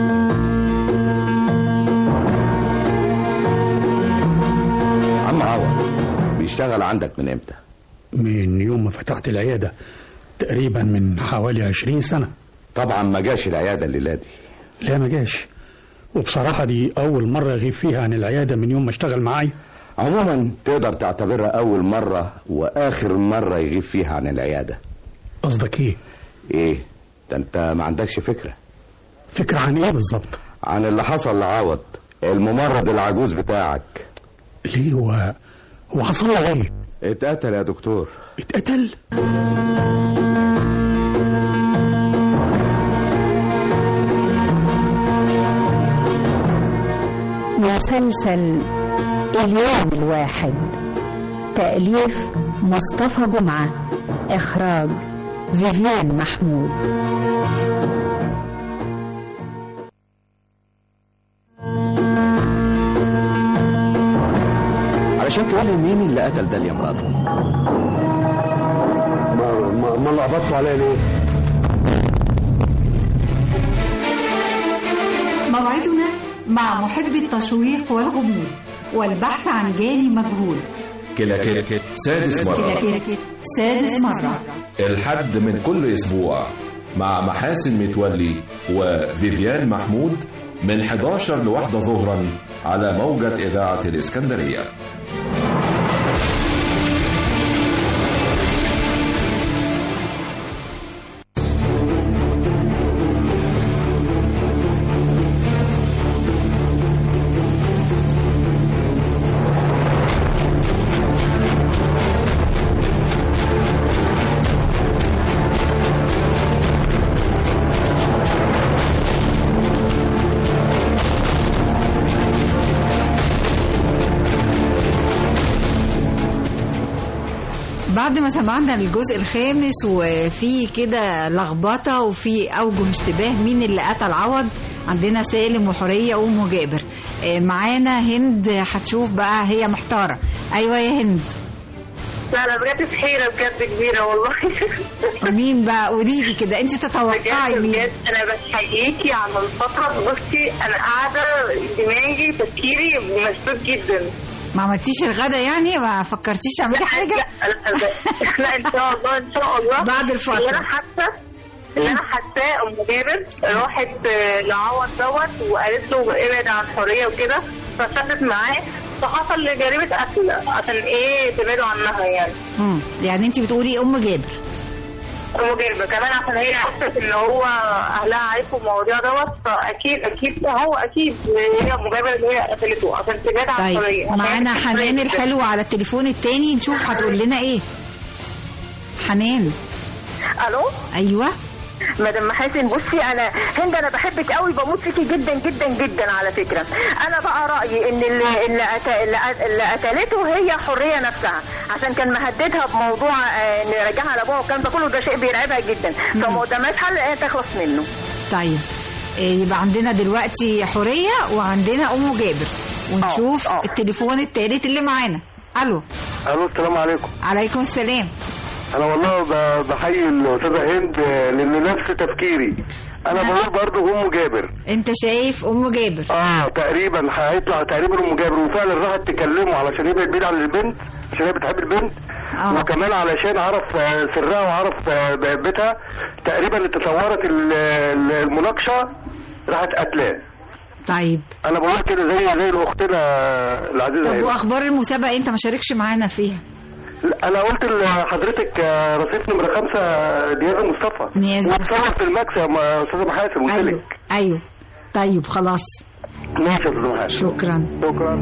S6: عم عوض بيشتغل عندك من امتى
S20: من يوم ما فتحت العيادة تقريبا من حوالي عشرين سنة
S6: طبعا ما جاش العياده الليله دي
S20: لا ما جاش وبصراحة دي أول مرة أغيب فيها عن العيادة من يوم ما اشتغل معايا
S6: عموما تقدر تعتبرها اول مره واخر مره يغيب فيها عن العياده
S20: قصدك إيه؟
S6: ايه ده انت ما عندكش فكره
S20: فكرة عن إيه بالظبط؟
S6: عن اللي حصل لعوض الممرض العجوز بتاعك
S20: ليه هو هو حصل له إيه؟
S6: اتقتل يا دكتور
S20: اتقتل؟
S5: مسلسل اليوم الواحد تأليف مصطفى جمعة إخراج فيفيان محمود
S3: علشان تقول لي مين اللي قتل ده يا مراته
S6: ما ما, ما لخبطتوا عليا ليه
S2: موعدنا مع محب التشويق والغموض والبحث عن جاني مجهول
S23: كلاكيت سادس مرة
S2: كلاكيت سادس مرة
S23: الحد من كل أسبوع مع محاسن متولي وفيفيان محمود من 11 لواحدة ظهرا على موجة إذاعة الإسكندرية
S2: بعد ما سمعنا الجزء الخامس وفي كده لخبطه وفي اوجه اشتباه مين اللي قتل عوض عندنا سالم وحوريه وام جابر آه، معانا هند هتشوف بقى هي محتاره ايوه يا هند
S18: لا لا بجد في حيرة بجد كبيرة والله
S2: مين بقى قولي لي كده انت تتوقعي
S18: بجد
S2: مين
S18: بجد انا بحييكي على الفترة بصي انا قاعدة دماغي تفكيري مشدود جدا
S2: ما عملتيش الغدا يعني ما فكرتيش تعملي حاجه
S18: لا لا, لا ان شاء الله ان شاء الله
S2: بعد الفترة.
S18: اللي انا حاسة اللي انا حاساه ام جابر راحت آه، لعوض دوت وقالت له ابعد عن الحريه وكده فشدت معاه فحصل جريمه قتل عشان ايه تبعدوا عنها يعني
S2: مم. يعني انت بتقولي ام جابر
S18: ام جابر كمان عشان هي حست ان هو اهلها عارفوا المواضيع دوت فاكيد اكيد هو اكيد هي ام جابر اللي هي قتلته عشان تبعد عن
S2: طيب
S18: الحريه عشان
S2: معانا
S18: هي
S2: حنان
S18: حرية جداً.
S2: الحلوة على التليفون التاني نشوف هتقول لنا ايه حنان
S18: الو
S2: ايوه
S18: مدام محاسن بصي انا هند انا بحبك قوي بموت فيكي جدا جدا جدا على فكره انا بقى رايي ان اللي اللي, أت... اللي, أت... اللي قتلته هي حريه نفسها عشان كان مهددها بموضوع آه، ان يرجعها لابوها والكلام ده كله ده شيء بيرعبها جدا فما قدامهاش حل ان هي تخلص منه
S2: طيب إيه، يبقى عندنا دلوقتي حورية وعندنا ام جابر ونشوف التليفون التالت اللي معانا الو
S4: الو السلام عليكم
S2: عليكم السلام
S4: انا والله ب- بحيي الاستاذه هند لان نفس تفكيري انا بقول برضه ام جابر
S2: انت شايف ام جابر
S4: اه تقريبا هيطلع تقريبا ام جابر وفعلا راحت تكلمه علشان يبعد بعيد عن البنت عشان هي بتحب البنت
S2: آه.
S4: وكمان علشان عرف آه، سرها وعرف آه، بيتها تقريبا تصورت ال- ال- المناقشه راحت قتلاه
S2: طيب
S4: انا بقول كده زي زي الاختنا العزيزه
S2: طب
S4: هند
S2: واخبار المسابقة انت ما شاركش معانا فيها
S4: لا، انا قلت لحضرتك آه، رصيف نمرة خمسة نيازي مصطفى
S2: نيازي
S4: وتصور في المكسب يا استاذ محاسن قلت
S2: ايوه
S4: لك
S2: ايوه طيب خلاص
S4: ماشي يا استاذ محاسن
S2: شكرا
S4: شكرا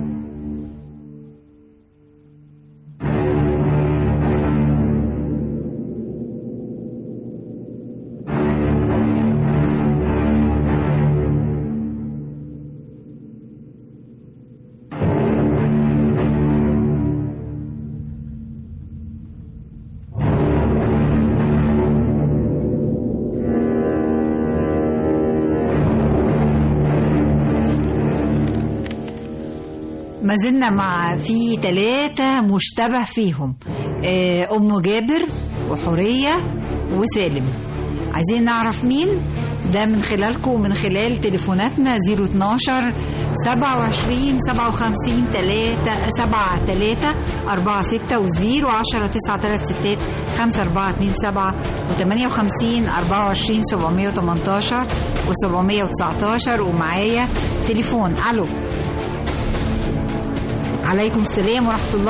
S2: ما زلنا مع في ثلاثة مشتبه فيهم آه، أم جابر وحورية وسالم عايزين نعرف مين ده من خلالكم ومن خلال تليفوناتنا 012 27 57 3 7 3 4 6 و 0 10 9 3 6 5 4 2 7 و 58 24 718 و 719 ومعايا تليفون الو عليكم السلام ورحمة الله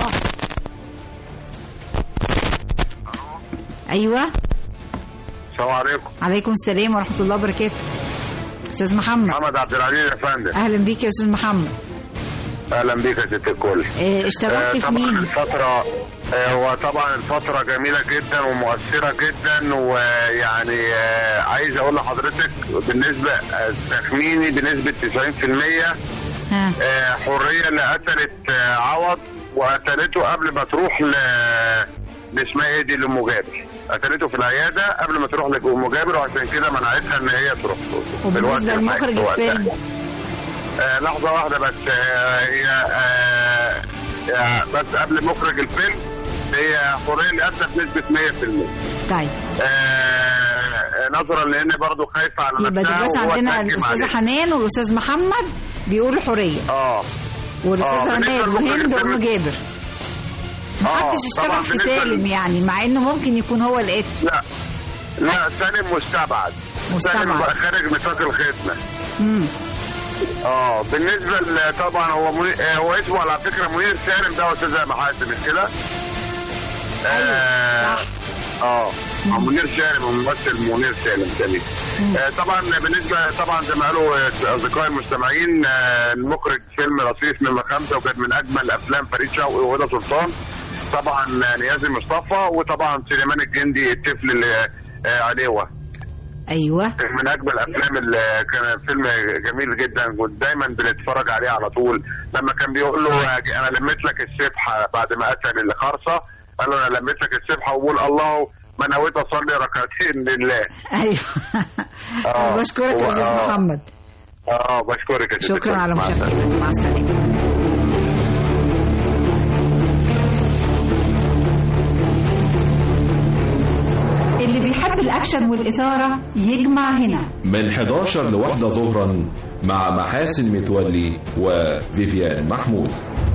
S2: أيوة
S17: السلام عليكم
S2: عليكم السلام ورحمة الله وبركاته أستاذ محمد
S17: محمد عبد العزيز يا فندم
S2: أهلا بيك يا أستاذ محمد
S17: اهلا بيك يا ست الكل
S2: إيه، اشتغلت في
S17: طبعا
S2: مين؟
S17: الفترة آه، هو طبعا الفترة جميلة جدا ومؤثرة جدا ويعني آه، عايز اقول لحضرتك بالنسبة آه، تخميني بنسبة 90%
S2: ها
S17: آه، حرية اللي قتلت آه، عوض وقتلته قبل ما تروح ل اللي اسمها ايه دي لام جابر قتلته في العياده قبل ما تروح لام جابر وعشان كده منعتها ان هي تروح في الوقت
S2: وبالنسبة لمخرج
S17: المحدد وقتها.
S2: الفيلم
S17: آه لحظة واحدة بس آه هي آه آه بس قبل مخرج الفيلم هي حورية اللي أدت بنسبة 100%
S2: طيب
S17: آه نظرا لأن برضو خايفة على
S2: يبقى
S17: نفسها
S2: دلوقتي
S17: وهو
S2: عندنا
S17: اتهجم
S2: الأستاذة
S17: عليها.
S2: حنان والأستاذ محمد بيقولوا حرية
S17: اه
S2: والأستاذ
S17: آه،
S2: عماد
S17: بالنسبة لمخرج
S2: وهند
S17: الفيلم-
S2: وأم جابر
S17: آه،
S2: محدش
S17: طبعاً
S2: اشتبه في
S17: بالنسبة
S2: سالم يعني مع إنه ممكن يكون هو القاتل
S17: لا لا سالم مستبعد
S2: مستبعد.
S17: سالم بقى خارج نطاق الختمة
S2: مم.
S17: اه بالنسبة ل- طبعا هو مني... آه، هو اسمه على فكرة منير سالم ده أستاذ محاسن مش كده؟ اه اه آه، منير سالم الممثل منير سالم جميل آه طبعا بالنسبه طبعا زي ما قالوا آه، اصدقائي المستمعين آه المخرج فيلم رصيف نمرة خمسة وكانت من اجمل افلام فريد شوقي وهدى سلطان طبعا آه، نيازي مصطفى وطبعا سليمان الجندي الطفل اللي آه عليوه
S2: أيوة
S17: من اجمل افلام اللي كان فيلم جميل جدا ودايما بنتفرج عليه على طول لما كان بيقول له انا لميت لك السبحه بعد ما قتل الخرصه قال له انا لميت لك السبحه وبقول الله ما نويت اصلي ركعتين لله
S2: أيوة
S17: آه.
S2: بشكرك يا
S17: هو-
S2: أستاذ
S17: آه.
S2: محمد
S17: اه بشكرك يا ست
S2: شكرا
S17: الكل.
S2: على
S17: مع السلامة.
S2: مشاركتك مع السلامة اللي بيحب الأكشن والإثارة يجمع هنا
S23: من 11 لواحدة ظهرا مع محاسن متولي وفيفيان محمود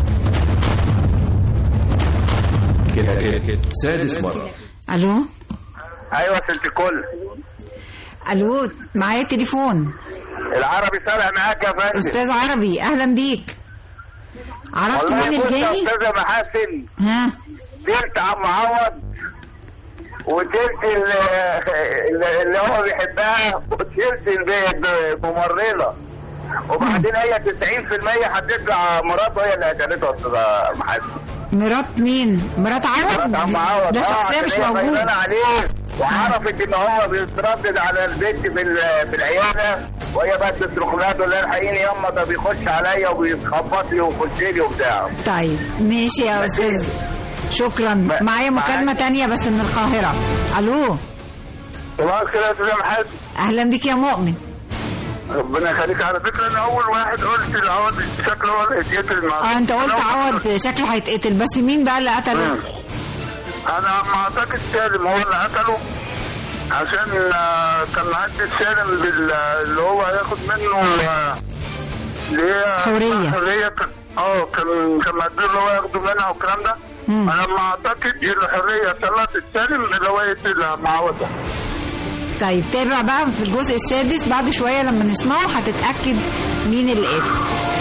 S23: كده سادس مرة
S2: ألو
S17: ايوه ست الكل
S2: ألو معايا تليفون
S17: العربي سامع معاك يا فندم
S2: أستاذ عربي أهلا بيك عرفت
S17: والله
S2: مين
S17: بص يا
S2: الجاني؟
S17: استاذه محاسن
S2: ها
S17: تلت عم عوض وتلت ال- ال- اللي هو بيحبها وتلت الب- الممرضه وبعدين هي 90% هتطلع مراته هي اللي قتلته يا استاذه محاسن
S2: مرات مين؟ مرات عوض
S17: عم عوض
S2: ده
S17: آه،
S2: شخصية
S17: عشان
S2: مش
S17: هي
S2: موجودة
S17: غيرانة عليه وعرفت ان هو بيتردد على البنت في ال- في العياده وهي بقى تصرخ لها تقول لها الحقيني ياما ده بيخش عليا وبيخبط لي ويخش لي وبتاع
S2: طيب ماشي يا أستاذ شكرا معايا مكالمة تانية بس من القاهرة ألو
S17: صباح الخير يا استاذ محمد
S2: أهلا بك يا مؤمن
S17: ربنا يخليك على فكره انا اول واحد قلت العوض شكله هو اللي اتقتل مع
S2: اه انت قلت
S17: أنا-
S2: عوض شكله هيتقتل بس مين بقى اللي قتله؟
S17: انا ما اعتقد سالم هو اللي قتله عشان آه، كان معدي سالم بال- اللي هو هياخد منه آه، اللي هي
S2: حرية.
S17: حريه كان- اه كان كان معدي اللي هو ياخده منها والكلام ده انا ما اعتقد دي الحريه سلطت سالم اللي هو يقتل معوضه
S2: طيب تابع بقى في الجزء السادس بعد شوية لما نسمعه هتتأكد مين اللي قتل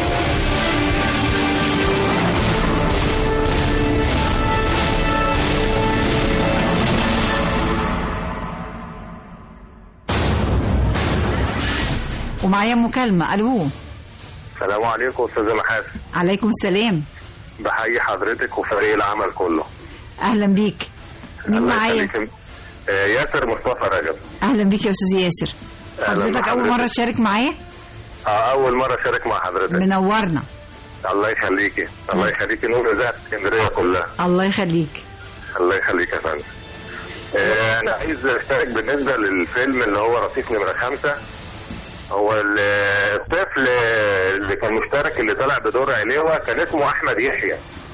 S2: ومعايا مكالمة ألو
S17: السلام عليكم استاذه محاسن
S2: عليكم السلام
S17: بحيي حضرتك وفريق العمل كله
S2: أهلا بيك مين
S17: الله
S2: معايا؟
S17: يخليك. آه، ياسر مصطفى رجب
S2: أهلا بيك يا أستاذ ياسر
S17: أهلا
S2: حضرتك أول
S17: بحضرتك.
S2: مرة تشارك معايا
S17: اه اول مره اشارك مع حضرتك
S2: منورنا
S17: الله يخليكي الله يخليكي نور اذاعه اسكندريه كلها
S2: الله يخليك
S17: الله يخليك يا فندم آه، انا عايز اشترك بالنسبه للفيلم اللي هو رصيف نمره خمسة هو ال- الطفل اللي كان مشترك اللي طلع بدور عليوه كان اسمه احمد يحيى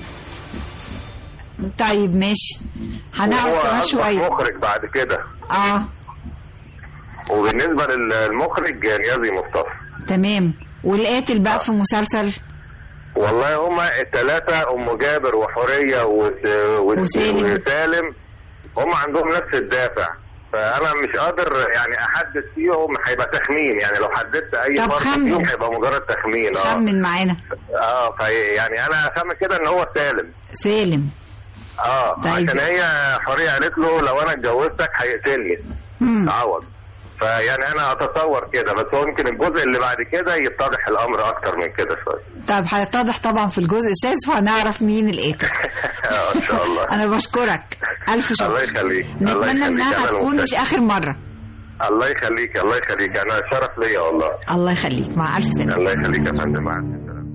S2: طيب ماشي هنعرف
S17: وهو
S2: كمان
S17: أصبح
S2: شوية
S17: مخرج بعد كده
S2: اه
S17: وبالنسبه للمخرج نيازي مصطفى
S2: تمام والقاتل بقى في مسلسل
S17: والله هما الثلاثة أم جابر وحورية وس... وس...
S2: وسالم.
S17: وسالم هم عندهم نفس الدافع فأنا مش قادر يعني أحدد فيهم هيبقى تخمين يعني لو حددت أي
S2: طب
S17: فرد
S2: خمن.
S17: فيهم هيبقى مجرد تخمين اه
S2: خمن معانا
S17: اه في يعني أنا أخمن كده إن هو سالم
S2: سالم
S17: اه
S2: طيب.
S17: عشان هي حورية قالت له لو أنا اتجوزتك هيقتلني
S2: مم.
S17: عوض فيعني أنا أتصور كده بس هو يمكن الجزء اللي بعد كده يتضح الأمر أكتر من كده شوية
S2: طيب هيتضح طبعا في الجزء السادس وهنعرف مين القاتل
S17: آه، إن شاء الله
S2: انا بشكرك الف شكر
S17: الله يخليك الله
S2: نتمنى
S17: يخليك
S2: انها
S17: أنا
S2: تكون مش
S17: مبتسم.
S2: اخر مره
S17: الله يخليك الله يخليك انا شرف ليا والله
S2: الله يخليك مع الف سلامه
S17: الله يخليك يا فندم مع السلامه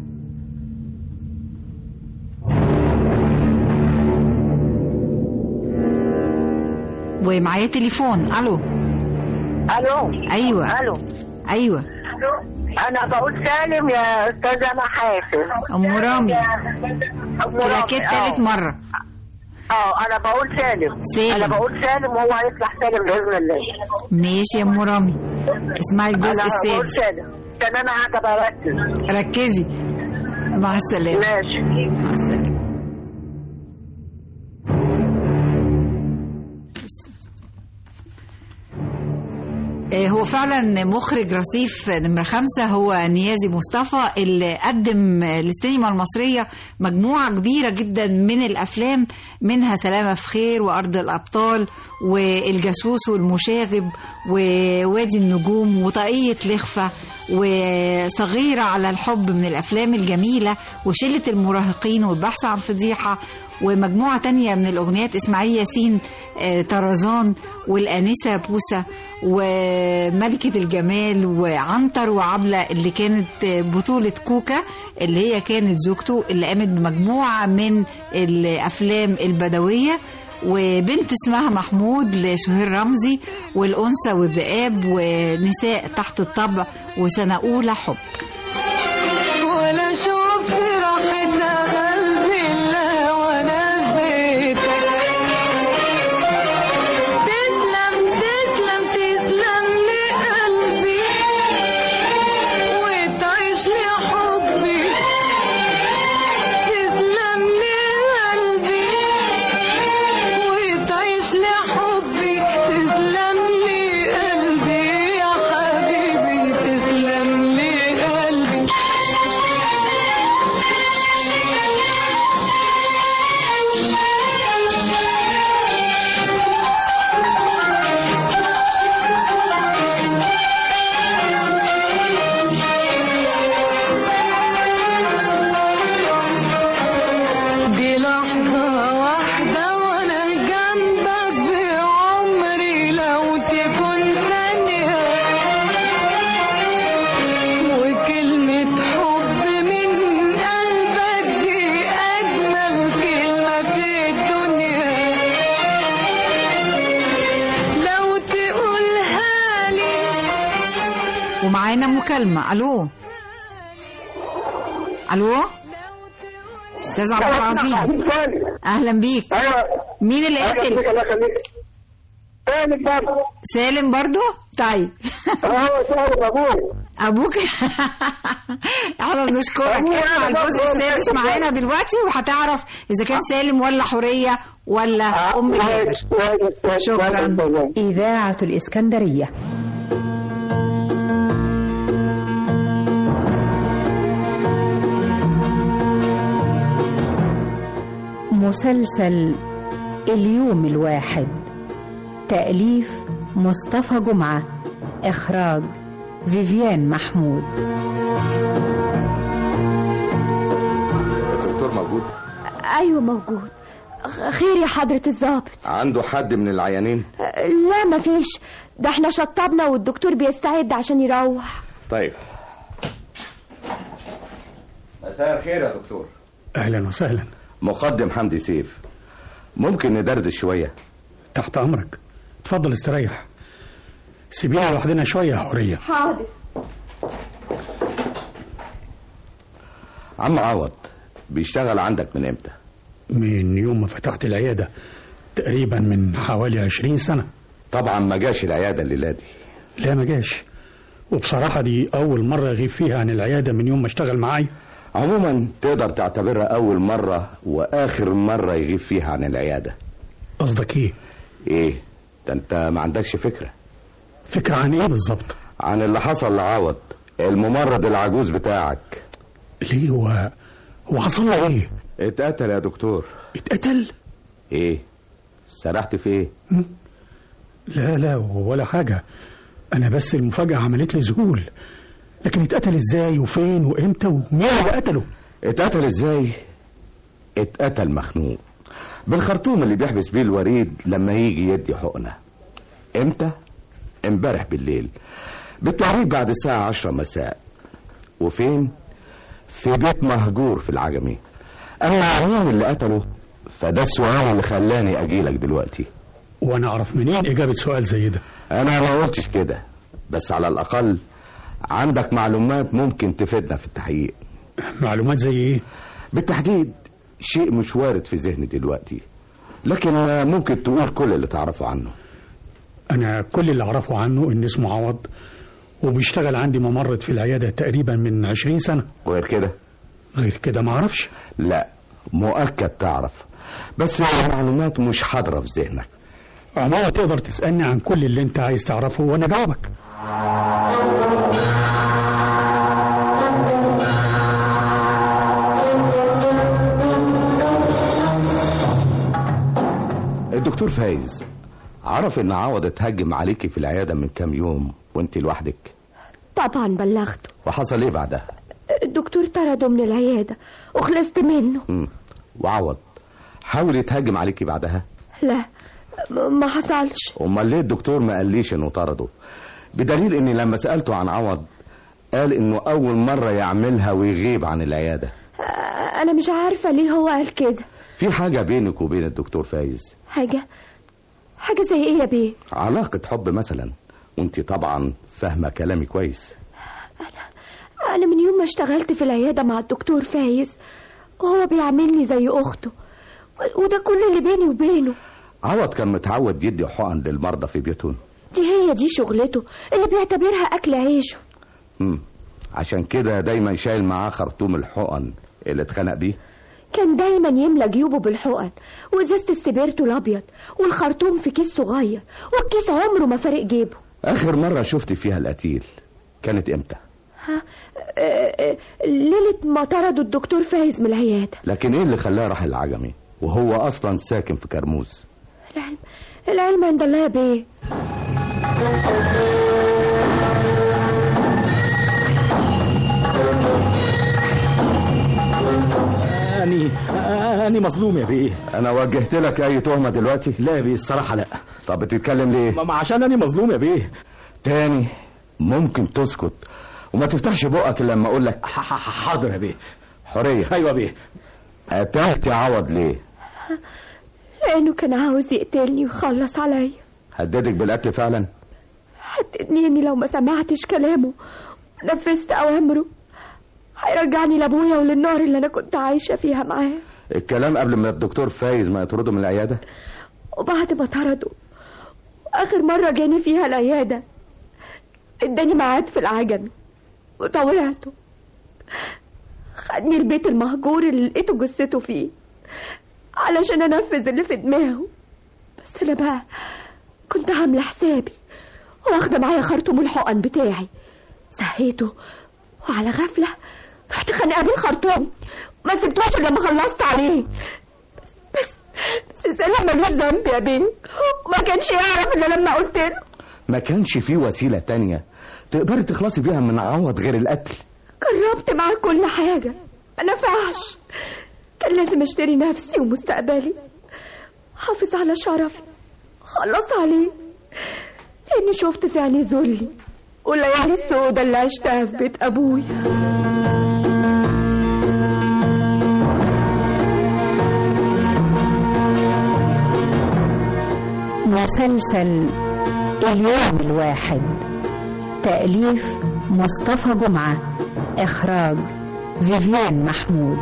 S2: ومعايا تليفون الو
S8: الو
S2: ايوه
S8: الو
S2: ايوه
S8: انا بقول سالم يا استاذه محاسن
S2: ام رامي
S8: ام
S2: كده
S8: رامي
S2: كده
S8: آه.
S2: تالت مره
S8: اه انا بقول سالم
S2: سالم.
S8: انا بقول سالم وهو هيطلع سالم باذن الله
S2: ماشي يا ام رامي اسمعي الجزء
S8: انا بقول
S2: السادس
S8: سالم عشان انا قاعده بركز
S2: ركزي مع السلامه
S8: ماشي
S2: مع السلامه آه، هو فعلا مخرج رصيف نمرة خمسة هو نيازي مصطفى اللي قدم للسينما المصرية مجموعة كبيرة جدا من الأفلام منها سلامة في خير وأرض الأبطال والجاسوس والمشاغب ووادي النجوم وطاقية لخفة وصغيرة على الحب من الأفلام الجميلة وشلة المراهقين والبحث عن فضيحة ومجموعة تانية من الأغنيات إسماعيل ياسين آه، طرزان والآنسة بوسة وملكة الجمال وعنتر وعبلة اللي كانت آه، بطولة كوكا اللي هي كانت زوجته اللي قامت بمجموعة من الأفلام البدوية وبنت اسمها محمود لسهير رمزي والأنثى والذئاب ونساء تحت الطبع وسنة أولى حب
S16: ولا شفت راحتنا قلبي الا وانا في بيتك تسلم
S2: معانا مكالمة الو الو استاذ عبد العظيم اهلا بيك مين اللي قتل
S16: سالم برضه
S2: سالم برضه طيب
S16: اه سالم ابوك
S2: ابوك احنا بنشكرك
S16: أبويا
S2: اسمع
S16: أنا
S2: الجزء
S16: برضه
S2: السادس
S16: سالم.
S2: معانا دلوقتي وهتعرف اذا كان سالم ولا حوريه ولا ام جابر شكرا
S5: إذاعة الإسكندرية مسلسل اليوم الواحد تأليف مصطفى جمعة إخراج فيفيان محمود
S6: الدكتور موجود
S7: ايوه موجود خ- خير يا حضرة الضابط
S6: عنده حد من العيانين
S7: لا مفيش ده احنا شطبنا والدكتور بيستعد عشان يروح
S6: طيب مساء الخير يا دكتور
S20: اهلا وسهلا
S6: مقدم حمدي سيف ممكن ندردش شويه
S20: تحت امرك اتفضل استريح سيبينا لوحدنا شويه يا حوريه
S7: حاضر
S6: عم عوض بيشتغل عندك من امتى
S20: من يوم ما فتحت العياده تقريبا من حوالي عشرين سنه
S6: طبعا ما جاش العياده الليله دي
S20: لا ما جاش وبصراحه دي اول مره اغيب فيها عن العياده من يوم ما اشتغل معايا
S6: عموما تقدر تعتبرها اول مره واخر مره يغيب فيها عن العياده
S20: قصدك ايه
S6: ايه ده انت ما عندكش فكره
S20: فكره عن ايه بالظبط
S6: عن اللي حصل لعوض الممرض العجوز بتاعك
S20: ليه هو هو حصل له ايه
S6: اتقتل يا دكتور
S20: اتقتل
S6: ايه سرحت في ايه
S20: لا لا ولا حاجه انا بس المفاجاه عملت لي ذهول لكن اتقتل ازاي وفين وامتى ومين اللي قتله
S6: اتقتل ازاي اتقتل مخنوق بالخرطوم اللي بيحبس بيه الوريد لما يجي يدي حقنه امتى امبارح بالليل بالتقريب بعد الساعة عشرة مساء وفين في بيت مهجور في العجمي اما مين اللي قتله فده السؤال اللي خلاني اجيلك دلوقتي
S20: وانا اعرف منين اجابه سؤال زي ده
S6: انا ما قلتش كده بس على الاقل عندك معلومات ممكن تفيدنا في التحقيق
S20: معلومات زي ايه
S6: بالتحديد شيء مش وارد في ذهني دلوقتي لكن ممكن تقول كل اللي تعرفه عنه
S20: انا كل اللي اعرفه عنه ان اسمه عوض وبيشتغل عندي ممرض في العياده تقريبا من عشرين سنه
S6: غير كده
S20: غير كده ما اعرفش
S6: لا مؤكد تعرف بس المعلومات مش حاضرة في ذهنك
S20: عموما تقدر تسألني عن كل اللي انت عايز تعرفه وانا جاوبك
S6: الدكتور فايز عرف ان عوض اتهجم عليكي في العيادة من كام يوم وانت لوحدك
S7: طبعا بلغته
S6: وحصل ايه بعدها
S7: الدكتور طرده من العيادة وخلصت منه
S6: مم. وعوض حاول يتهجم عليكي بعدها
S7: لا م- ما حصلش
S6: امال ليه الدكتور ما قاليش انه طرده بدليل اني لما سألته عن عوض قال انه اول مرة يعملها ويغيب عن العيادة
S7: آه، انا مش عارفة ليه هو قال كده
S6: في حاجة بينك وبين الدكتور فايز
S7: حاجة حاجة زي ايه يا بيه
S6: علاقة حب مثلا وانت طبعا فاهمة كلامي كويس
S7: انا من يوم ما اشتغلت في العيادة مع الدكتور فايز وهو بيعاملني زي اخته و- وده كل اللي بيني وبينه
S6: عوض كان متعود يدي حقن للمرضى في بيوتهم
S7: دي هي دي شغلته اللي بيعتبرها اكل عيشه
S6: مم. عشان كده دايما شايل معاه خرطوم الحقن اللي اتخنق بيه
S7: كان دايما يملى جيوبه بالحقن وازازة السبيرتو الابيض والخرطوم في كيس صغير والكيس عمره ما فارق جيبه
S6: اخر مرة شفت فيها القتيل كانت امتى
S7: ها آه، آه، ليلة ما طردوا الدكتور فايز من العيادة
S6: لكن ايه اللي خلاه راح العجمي وهو اصلا ساكن في كرموز
S7: العلم العلم عند الله يا بيه
S3: أني أني مظلوم يا بيه
S6: انا وجهت لك اي تهمة دلوقتي
S3: لا يا بيه الصراحة لا
S6: طب بتتكلم ليه
S3: ما عشان أني مظلوم يا بيه
S6: تاني ممكن تسكت وما تفتحش بقك الا لما اقول لك
S3: حاضر يا بيه
S6: حرية
S3: أيوة يا بيه
S6: قتلت يا عوض ليه
S7: لانه كان عاوز يقتلني ويخلص عليا
S6: هددك بالقتل فعلا
S7: هددني اني لو ما سمعتش كلامه نفذت أوامره هيرجعني لأبويا وللنار اللي أنا كنت عايشة فيها معاه
S6: الكلام قبل ما الدكتور فايز ما يطرده من العيادة
S7: وبعد ما طرده آخر مرة جاني فيها العيادة اداني ميعاد في العجمي وطوعته خدني البيت المهجور اللي لقيته جثته فيه علشان انفذ اللي في دماغه بس انا بقى كنت عامله حسابي واخده معايا خرطوم الحقن بتاعي سهيته وعلى غفله رحت خانقه بيه الخرطوم ما سبتوش إلا لما خلصت عليه بس بس بس سلام ملوش ذنب يا بيه وما كانش يعرف الا لما قلت له
S6: ما كانش في وسيلة تانية تقدري تخلصي بيها من عوض غير القتل
S7: جربت معاه كل حاجة ما نفعش كان لازم اشتري نفسي ومستقبلي حافظ على شرفي خلص عليه لاني شفت في عيني ذلي والليالي السوداء اللي عشتها في بيت ابويا
S5: مسلسل اليوم الواحد تأليف مصطفى جمعة إخراج فيفيان محمود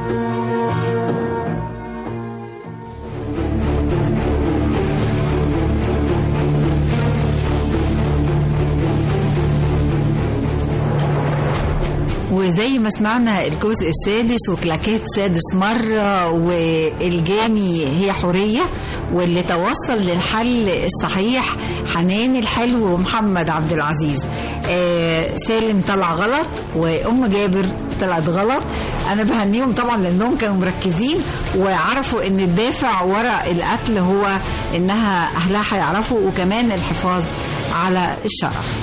S2: وزي ما سمعنا الجزء السادس وكلاكيت سادس مرة والجاني هي حورية واللي توصل للحل الصحيح حنان الحلو ومحمد عبد العزيز آه سالم طلع غلط وأم جابر طلعت غلط أنا بهنيهم طبعا لأنهم كانوا مركزين وعرفوا إن الدافع وراء القتل هو إنها أهلها هيعرفوا وكمان الحفاظ على الشرف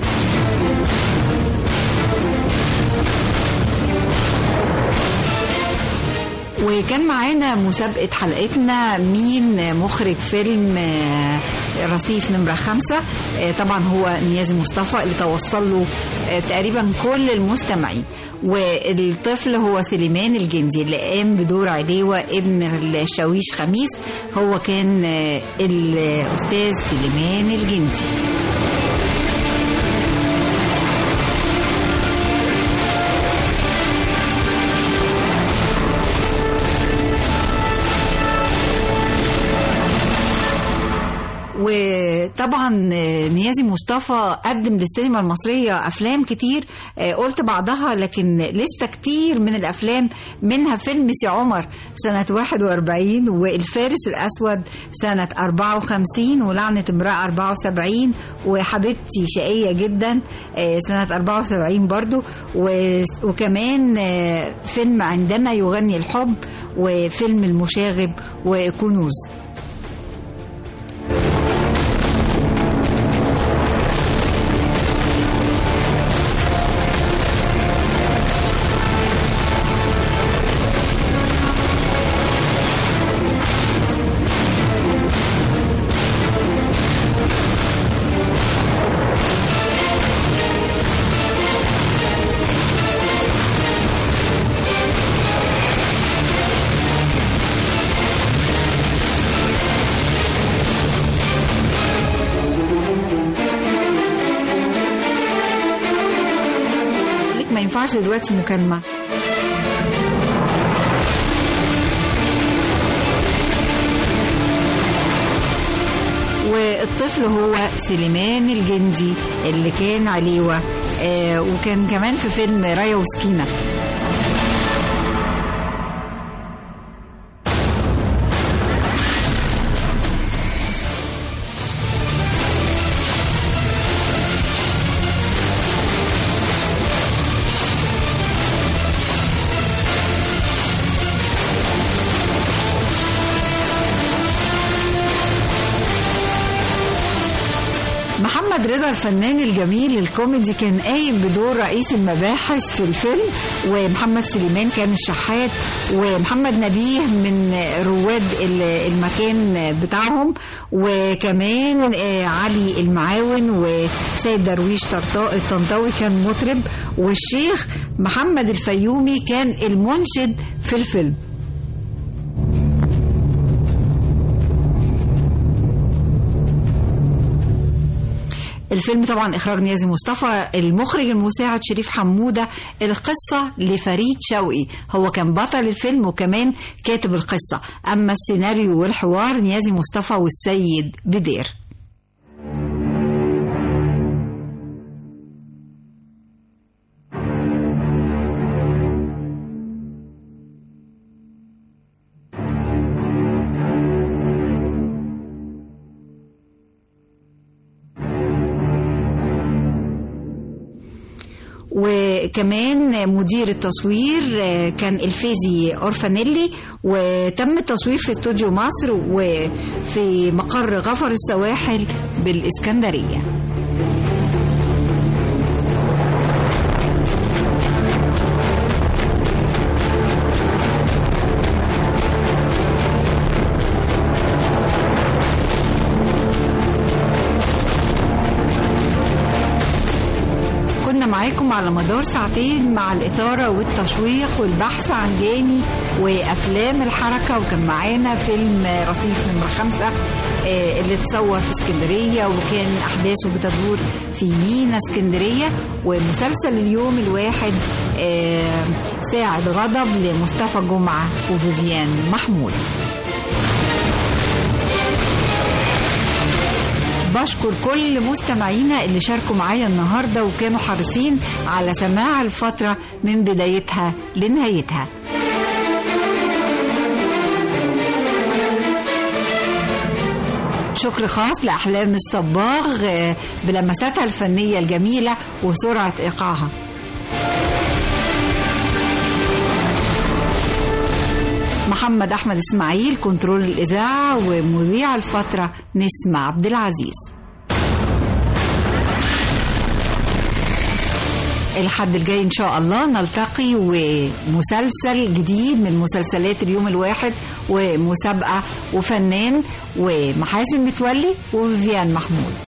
S2: وكان معانا مسابقة حلقتنا مين مخرج فيلم آه، رصيف نمرة خمسة آه، طبعا هو نيازي مصطفى اللي توصل له آه، تقريبا كل المستمعين والطفل هو سليمان الجندي اللي قام بدور عليوة ابن الشاويش خميس هو كان آه، الأستاذ سليمان الجندي وطبعا نيازي مصطفى قدم للسينما المصرية أفلام كتير آه، قلت بعضها لكن لسه كتير من الأفلام منها فيلم سي عمر سنة 41 والفارس الأسود سنة 54 ولعنة امرأة 74 وحبيبتي شقية جدا آه، سنة 74 برضو و- وكمان آه، فيلم عندما يغني الحب وفيلم المشاغب وكنوز لك ما ينفعش دلوقتي مكالمة والطفل هو سليمان الجندي اللي كان عليوة آه وكان كمان في فيلم رايا وسكينة محمد رضا الفنان الجميل الكوميدي كان قايم بدور رئيس المباحث في الفيلم ومحمد سليمان كان الشحات ومحمد نبيه من رواد ال- المكان بتاعهم وكمان آه، علي المعاون وسيد درويش طرطا- الطنطاوي كان مطرب والشيخ محمد الفيومي كان المنشد في الفيلم الفيلم طبعا إخراج نيازي مصطفى المخرج المساعد شريف حمودة القصة لفريد شوقي هو كان بطل الفيلم وكمان كاتب القصة أما السيناريو والحوار نيازي مصطفى والسيد بدير وكمان مدير التصوير كان الفيزي اورفانيلي وتم التصوير في استوديو مصر وفي مقر غفر السواحل بالاسكندريه كنا معاكم على مدار ساعتين مع الإثارة والتشويق والبحث عن جاني وأفلام الحركة وكان معانا فيلم رصيف نمرة خمسة آه، اللي اتصور في اسكندرية وكان أحداثه بتدور في مينا اسكندرية ومسلسل اليوم الواحد آه، ساعة غضب لمصطفى جمعة وفيفيان محمود بشكر كل مستمعينا اللي شاركوا معايا النهارده وكانوا حريصين على سماع الفتره من بدايتها لنهايتها. شكر خاص لأحلام الصباغ آه، بلمساتها الفنية الجميلة وسرعة إيقاعها محمد أحمد إسماعيل كنترول الإذاعة ومذيع الفترة نسمة عبد العزيز الحد الجاي إن شاء الله نلتقي ومسلسل جديد من مسلسلات اليوم الواحد ومسابقة وفنان ومحاسن متولي وفيفيان محمود